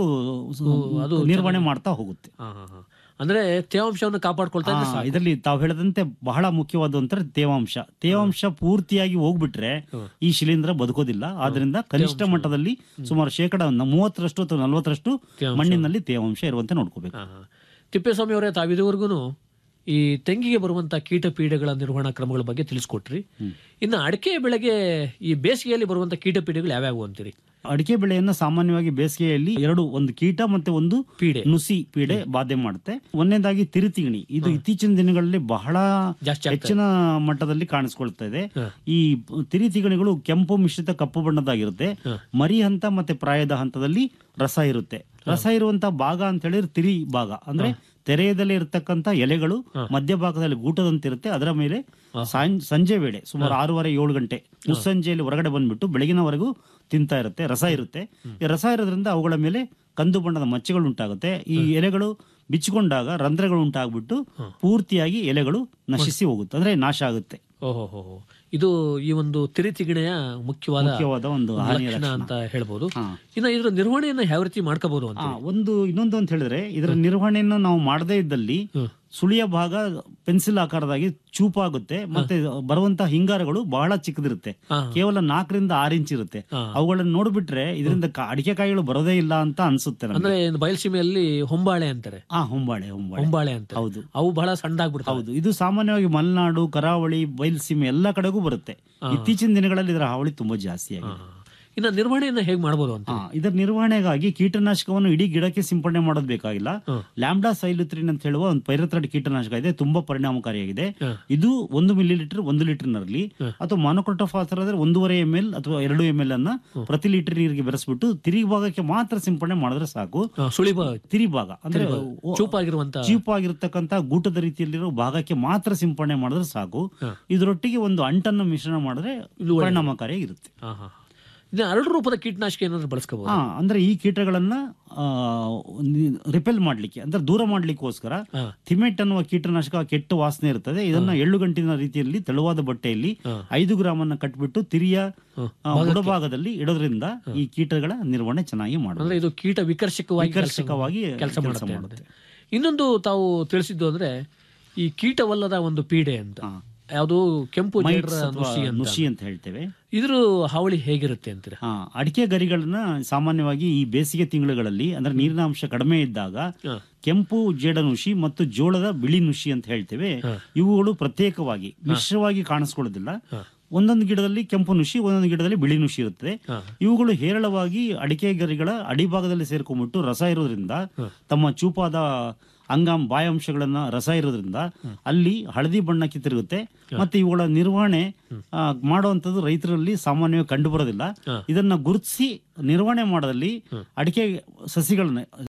ಅದು ನಿರ್ವಹಣೆ ಚೆನ್ನಾಗಿ- ಮಾಡ್ತಾ ಹೋಗುತ್ತೆ ಹಾ, ಹಾ, ಹಾ. ಅಂದ್ರೆ ತೇವಾಂಶವನ್ನು ಕಾಪಾಡ್ಕೊಳ್ತಾ ಇದ್ರೆ ಸಾಕು. ಇದರಲ್ಲಿ ತಾವು ಹೇಳದಂತೆ ಬಹಳ ಮುಖ್ಯವಾದ ಅಂತಾರೆ ತೇವಾಂಶ ತೇವಾಂಶ ಪೂರ್ತಿಯಾಗಿ ಹೋಗ್ಬಿಟ್ರೆ ಈ ಶಿಲೀಂಧ್ರ ಬದುಕೋದಿಲ್ಲ ಆದ್ರಿಂದ ಕನಿಷ್ಠ ಮಟ್ಟದಲ್ಲಿ ಸುಮಾರು ಶೇಕಡ ನ- ಮೂವತ್ತರಷ್ಟು ಅಥವಾ ನಲವತ್ತರಷ್ಟು ತೇವಾಂಶ. ಮಣ್ಣಿನಲ್ಲಿ ತೇವಾಂಶ ಇರುವಂತೆ ನೋಡ್ಕೋಬೇಕು ಹಾ, ಹಾ. ತಿಪ್ಪೇಸ್ವಾಮಿ ಅವರೇ ತಾವಿದುವರೆಗೂ ಈ ತೆಂಗಿಗೆ ಬರುವಂತ ಕೀಟ ಪೀಡೆಗಳ ನಿರ್ವಹಣಾ ಕ್ರಮಗಳ ಬಗ್ಗೆ ತಿಳಿಸ್ಕೊಟ್ರಿ ಇನ್ನು ಅಡಿಕೆ ಬೆಳೆಗೆ ಈ ಬೇಸಿಗೆಯಲ್ಲಿ ಬರುವಂತ ಕೀಟ ಪೀಡೆಗಳು ಯಾವ್ಯಾವು ಅಂತೀರಿ ಅಡಿಕೆ ಬೆಳೆಯನ್ನ ಸಾಮಾನ್ಯವಾಗಿ ಬೇಸಿಗೆಯಲ್ಲಿ ಎರಡು ಒಂದು ಕೀಟ ಮತ್ತೆ ಒಂದು ಪೀಡೆ ನುಸಿ ಪೀಡೆ ಬಾಧೆ ಮಾಡುತ್ತೆ ಒಂದನೇದಾಗಿ ತಿರುತಿಗಣಿ ಇದು ಇತ್ತೀಚಿನ ದಿನಗಳಲ್ಲಿ ಬಹಳ ಹೆಚ್ಚಿನ ಮಟ್ಟದಲ್ಲಿ ಕಾಣಿಸ್ಕೊಳ್ತಾ ಇದೆ ಈ ತಿರಿತಿಗಣಿಗಳು ಕೆಂಪು ಮಿಶ್ರಿತ ಕಪ್ಪು ಬಣ್ಣದಾಗಿರುತ್ತೆ ಮರಿ ಹಂತ ಮತ್ತೆ ಪ್ರಾಯದ ಹಂತದಲ್ಲಿ ರಸ ಇರುತ್ತೆ ರಸ ಇರುವಂತ ಭಾಗ ಅಂತ ಹೇಳಿದ್ರೆ ತಿರಿ ಭಾಗ ಅಂದ್ರೆ ತೆರೆಯದಲ್ಲಿ ಇರತಕ್ಕಂತ ಎಲೆಗಳು ಮಧ್ಯಭಾಗದಲ್ಲಿ ಗೂಟದಂತಿರುತ್ತೆ ಅದರ ಮೇಲೆ ಸಾಯಂ- ಸಂಜೆ ವೇಳೆ ಸುಮಾರು ಆರೂವರೆ ಏಳು ಗಂಟೆ ಮುಸ್ಸಂಜೆಯಲ್ಲಿ ಹೊರಗಡೆ ಬಂದ್ಬಿಟ್ಟು ಬೆಳಗಿನವರೆಗೂ ತಿಂತಾ ಇರುತ್ತೆ ರಸ ಇರುತ್ತೆ ಈ ರಸ ಇರೋದ್ರಿಂದ ಅವುಗಳ ಮೇಲೆ ಕಂದು ಬಣ್ಣದ ಮಚ್ಚೆಗಳು ಉಂಟಾಗುತ್ತೆ ಈ ಎಲೆಗಳು ಬಿಚ್ಚಿಕೊಂಡಾಗ ರಂಧ್ರಗಳು ಉಂಟಾಗ್ಬಿಟ್ಟು ಪೂರ್ತಿಯಾಗಿ ಎಲೆಗಳು ನಶಿಸಿ ಹೋಗುತ್ತೆ ಅಂದ್ರೆ ನಾಶ ಆಗುತ್ತೆ ಓಹೋ ಹೋ ಹೋ. ಇದು ಈ ಒಂದು ತಿರಿತಿಗಿಣೆಯ ಮುಖ್ಯವಾದ ಮುಖ್ಯವಾದ ಒಂದು ಹಾನಿಯ ಲಕ್ಷಣ ಲಕ್ಷಣ. ಅಂತ ಹೇಳ್ಬೋದು ಇನ್ನು ಇದರ ನಿರ್ವಹಣೆಯನ್ನ ಯಾವ ರೀತಿ ಮಾಡ್ಕೋಬಹುದು ಅಂತ ಆ, ಒಂದು ಇನ್ನೊಂದು ಅಂತ ಹೇಳಿದ್ರೆ ಇದರ ನಿರ್ವಹಣೆಯನ್ನು ನಾವು ಮಾಡದೇ ಇದ್ದಲ್ಲಿ ಸುಳಿಯ ಭಾಗ ಪೆನ್ಸಿಲ್ ಆಕಾರದಾಗಿ ಚೂಪಾಗುತ್ತೆ ಮತ್ತೆ ಬರುವಂತಹ ಹಿಂಗಾರಗಳು ಬಹಳ ಚಿಕ್ಕದಿರುತ್ತೆ ಕೇವಲ ನಾಲ್ಕರಿಂದ ಆರು ಇಂಚ್ ಇರುತ್ತೆ ಅವುಗಳನ್ನು ನೋಡ್ಬಿಟ್ರೆ ಇದರಿಂದ ಕಾ- ಅಡಿಕೆ ಕಾಯಿಗಳು ಬರೋದೇ ಇಲ್ಲ ಅಂತ ಅನ್ಸುತ್ತೆ ನಮ್ಗೆ. ಅಂದ್ರೆ ಬಯಲುಸೀಮೆಯಲ್ಲಿ ಹೊಂಬಾಳೆ ಅಂತಾರೆ ಆ ಹೊಂಬಾಳೆ ಹೊಂಬಾಳೆ ಹೊಂಬಾಳೆ ಅಂತ ಹೌದು ಅವು ಬಹಳ ಸಣ್ಣದಾಗ್ಬಿಡ್ತಾವೆ ಹೌದು ಇದು ಸಾಮಾನ್ಯವಾಗಿ ಮಲೆನಾಡು ಕರಾವಳಿ ಬಯಲುಸೀಮೆ ಎಲ್ಲ ಕಡೆಗೂ ಬರುತ್ತೆ ಇತ್ತೀಚಿನ ದಿನಗಳಲ್ಲಿ ಇದರ ಹಾವಳಿ ತುಂಬಾ ಜಾಸ್ತಿ ಆಗಿದೆ ಇನ್ನು ನಿರ್ವಹಣೆಯನ್ನ ಹೇಗೆ ಮಾಡಬಹುದು ಅಂತ ಆ, ಇದರ ನಿರ್ವಹಣೆಗಾಗಿ ಕೀಟನಾಶಕವನ್ನು ಇಡೀ ಗಿಡಕ್ಕೆ ಸಿಂಪಡಣೆ ಮಾಡೋದು ಬೇಕಾಗಿಲ್ಲ ಲ್ಯಾಂಬ್ಡಾ ಸೈಲುತ್ರಿನ್ ಅಂತ ಹೇಳುವ ಒಂದು ಪೈರತ್ರಡ್ ಕೀಟನಾಶಕ ಇದೆ ತುಂಬಾ ಪರಿಣಾಮಕಾರಿಯಾಗಿದೆ ಇದು ಒಂದು ಮಿಲಿ ಲೀಟರ್ ಒಂದು ಲೀಟರ್ ನಲ್ಲಿ ಅಥವಾ ಮಾನೋಕ್ರೋಟೋಫಾಸರ್ ಆದ್ರೆ ಒಂದೂವರೆ ಎಂ ಎಲ್ ಅಥವಾ ಎರಡು ಎಂ ಎಲ್ ಅನ್ನ ಪ್ರತಿ ಲೀಟರ್ ನೀರಿಗೆ ಬೆರೆಸ್ಬಿಟ್ಟು ತಿರಿ ಭಾಗಕ್ಕೆ ಮಾತ್ರ ಸಿಂಪಡಣೆ ಮಾಡಿದ್ರೆ ಸಾಕು ಸುಳಿ ತಿರಿ ಭಾಗ ಅಂದ್ರೆ ತಿರಿ ಭಾಗ. ಓ- ಚೂಪಾಗಿರುವಂತ- ಚೂಪಾಗಿರ್ತಕ್ಕಂಥ ಗೂಟದ ರೀತಿಯಲ್ಲಿರೋ ಭಾಗಕ್ಕೆ ಮಾತ್ರ ಸಿಂಪಡಣೆ ಮಾಡಿದ್ರೆ ಸಾಕು ಇದರೊಟ್ಟಿಗೆ ಒಂದು ಅಂಟನ್ನು ಮಿಶ್ರಣ ಮಾಡಿದ್ರೆ ಪರಿಣಾಮಕಾರಿಯಾಗಿರುತ್ತೆ ಹಾ, ಹಾ. ಇನ್ನು ಅರಳು ರೂಪದ ಕೀಟನಾಶಕ ಏನಾದ್ರು ಬಳಸ್ಕೋಬಹುದು ಹಾ ಅಂದ್ರೆ ಈ ಕೀಟಗಳನ್ನ ರಿಪೆಲ್ ಮಾಡ್ಲಿಕ್ಕೆ ಅಂದ್ರೆ ದೂರ ಮಾಡ್ಲಿಕ್ಕೋಸ್ಕರ ಥಿಮೆಟ್ ಅನ್ನುವ ಕೀಟನಾಶಕ ಕೆಟ್ಟ ವಾಸನೆ ಇರ್ತದೆ ಇದನ್ನ ಎಳ್ಳು ಗಂಟಿನ ರೀತಿಯಲ್ಲಿ ತೆಳುವಾದ ಬಟ್ಟೆಯಲ್ಲಿ ಐದು ಗ್ರಾಮ್ ಅನ್ನ ಕಟ್ಬಿಟ್ಟು ತಿರಿಯ ಆ, ಬುಡಭಾಗದಲ್ಲಿ ಇಡೋದ್ರಿಂದ ಈ ಕೀಟಗಳ ನಿರ್ವಹಣೆ ಚೆನ್ನಾಗಿ ಅಂದ್ರೆ ಮಾಡಬಹುದು ಇದು ಕೀಟ ವಿಕರ್ಷಕವಾಗಿ ವಿಕರ್ಷಕವಾಗಿ ಕೆಲಸ ಕೆಲ್ಸ ಮಾಡುತ್ತೆ ಮಾಡುತ್ತೆ. ಅಂತ. ಇನ್ನೊಂದು ತಾವು ತಿಳಿಸಿದ್ದು ಅಂದ್ರೆ ಈ ಕೀಟವಲ್ಲದ ಒಂದು ಪೀಡೆ ಅಂತ ಯಾವುದು ಕೆಂಪು Mites ಜೇಡರ ಅಥವಾ ನುಷಿ ಅಂತ ನುಷಿ ಅಂತ ಹೇಳ್ತೇವೆ ಇದ್ರ ಹಾವಳಿ ಹೇಗಿರುತ್ತೆ ಅಂತೀರಾ ಹಾ ಅಡಿಕೆ ಗರಿಗಳನ್ನ ಸಾಮಾನ್ಯವಾಗಿ ಈ ಬೇಸಿಗೆ ತಿಂಗಳುಗಳಲ್ಲಿ ಅಂದ್ರೆ ನೀರಿನ ಅಂಶ ಕಡಿಮೆ ಇದ್ದಾಗ ಕೆಂಪು ಜೇಡನುಷಿ ಮತ್ತು ಜೋಳದ ಬಿಳಿ ನುಷಿ ಅಂತ ಹೇಳ್ತೇವೆ ಇವುಗಳು ಪ್ರತ್ಯೇಕವಾಗಿ ಮಿಶ್ರವಾಗಿ ಕಾಣಿಸ್ಕೊಳ್ಳೋದಿಲ್ಲ ಒಂದೊಂದು ಗಿಡದಲ್ಲಿ ಕೆಂಪು ನುಷಿ ಒಂದೊಂದು ಗಿಡದಲ್ಲಿ ಬಿಳಿ ನುಷಿ ಇರುತ್ತದೆ ಇವುಗಳು ಹೇರಳವಾಗಿ ಅಡಿಕೆ ಗರಿಗಳ ಅಡಿಭಾಗದಲ್ಲಿ ಸೇರ್ಕೊಂಡ್ಬಿಟ್ಟು ರಸ ಇರೋದ್ರಿಂದ ತಮ್ಮ ಚೂಪಾದ ಅಂಗಾಂ ಬಾಯಾಂಶಗಳನ್ನ ರಸ ಇರೋದ್ರಿಂದ ಅಲ್ಲಿ ಹಳದಿ ಬಣ್ಣಕ್ಕೆ ತಿರುಗುತ್ತೆ ಮತ್ತೆ ಇವುಗಳ ನಿರ್ವಹಣೆ ಆ, ಮಾಡುವಂಥದ್ದು ರೈತರಲ್ಲಿ ಸಾಮಾನ್ಯವಾಗಿ ಕಂಡು ಬರೋದಿಲ್ಲ ಇದನ್ನ ಗುರುತಿಸಿ ನಿರ್ವಹಣೆ ಮಾಡೋದಲ್ಲಿ ಅಡಿಕೆ ಸಸಿಗಳನ್ನ